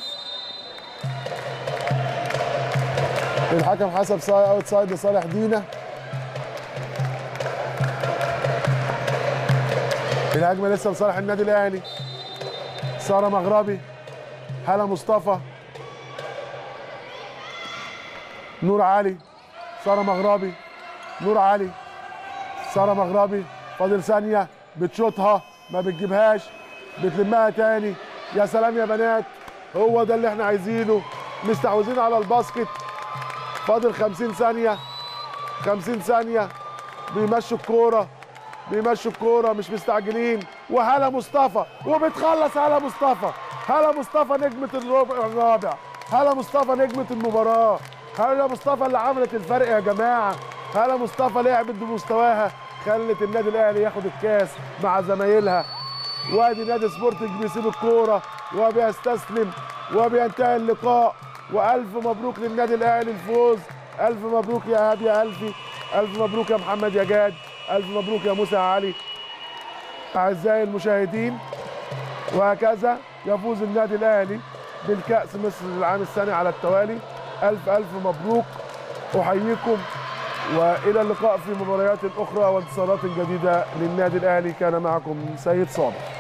S1: الحكم حسب ساي اوت سايد لصالح دينا الهجمه لسه لصالح النادي الاهلي ساره مغربي هلا مصطفى نور علي ساره مغربي نور علي ساره مغربي فاضل ثانيه بتشوطها ما بتجيبهاش بتلمها تاني يا سلام يا بنات هو ده اللي احنا عايزينه مستحوذين على الباسكت فاضل 50 ثانيه 50 ثانيه بيمشوا الكوره بيمشوا الكوره مش مستعجلين وهلا مصطفى وبتخلص هلا مصطفى هلا مصطفى نجمه الربع الرابع هلا مصطفى نجمه المباراه هلا مصطفى اللي عملت الفرق يا جماعه هلا مصطفى لعبت بمستواها خلت النادي الاهلي ياخد الكاس مع زمايلها وادي نادي سبورتنج بيسيب الكوره وبيستسلم وبينتهي اللقاء والف مبروك للنادي الاهلي الفوز الف مبروك يا ايهاب يا الفي الف مبروك يا محمد يا جاد الف مبروك يا موسى علي اعزائي المشاهدين وهكذا يفوز النادي الاهلي بالكاس مصر للعام الثاني على التوالي الف الف مبروك احييكم والى اللقاء في مباريات اخرى وانتصارات جديده للنادي الاهلي كان معكم سيد صالح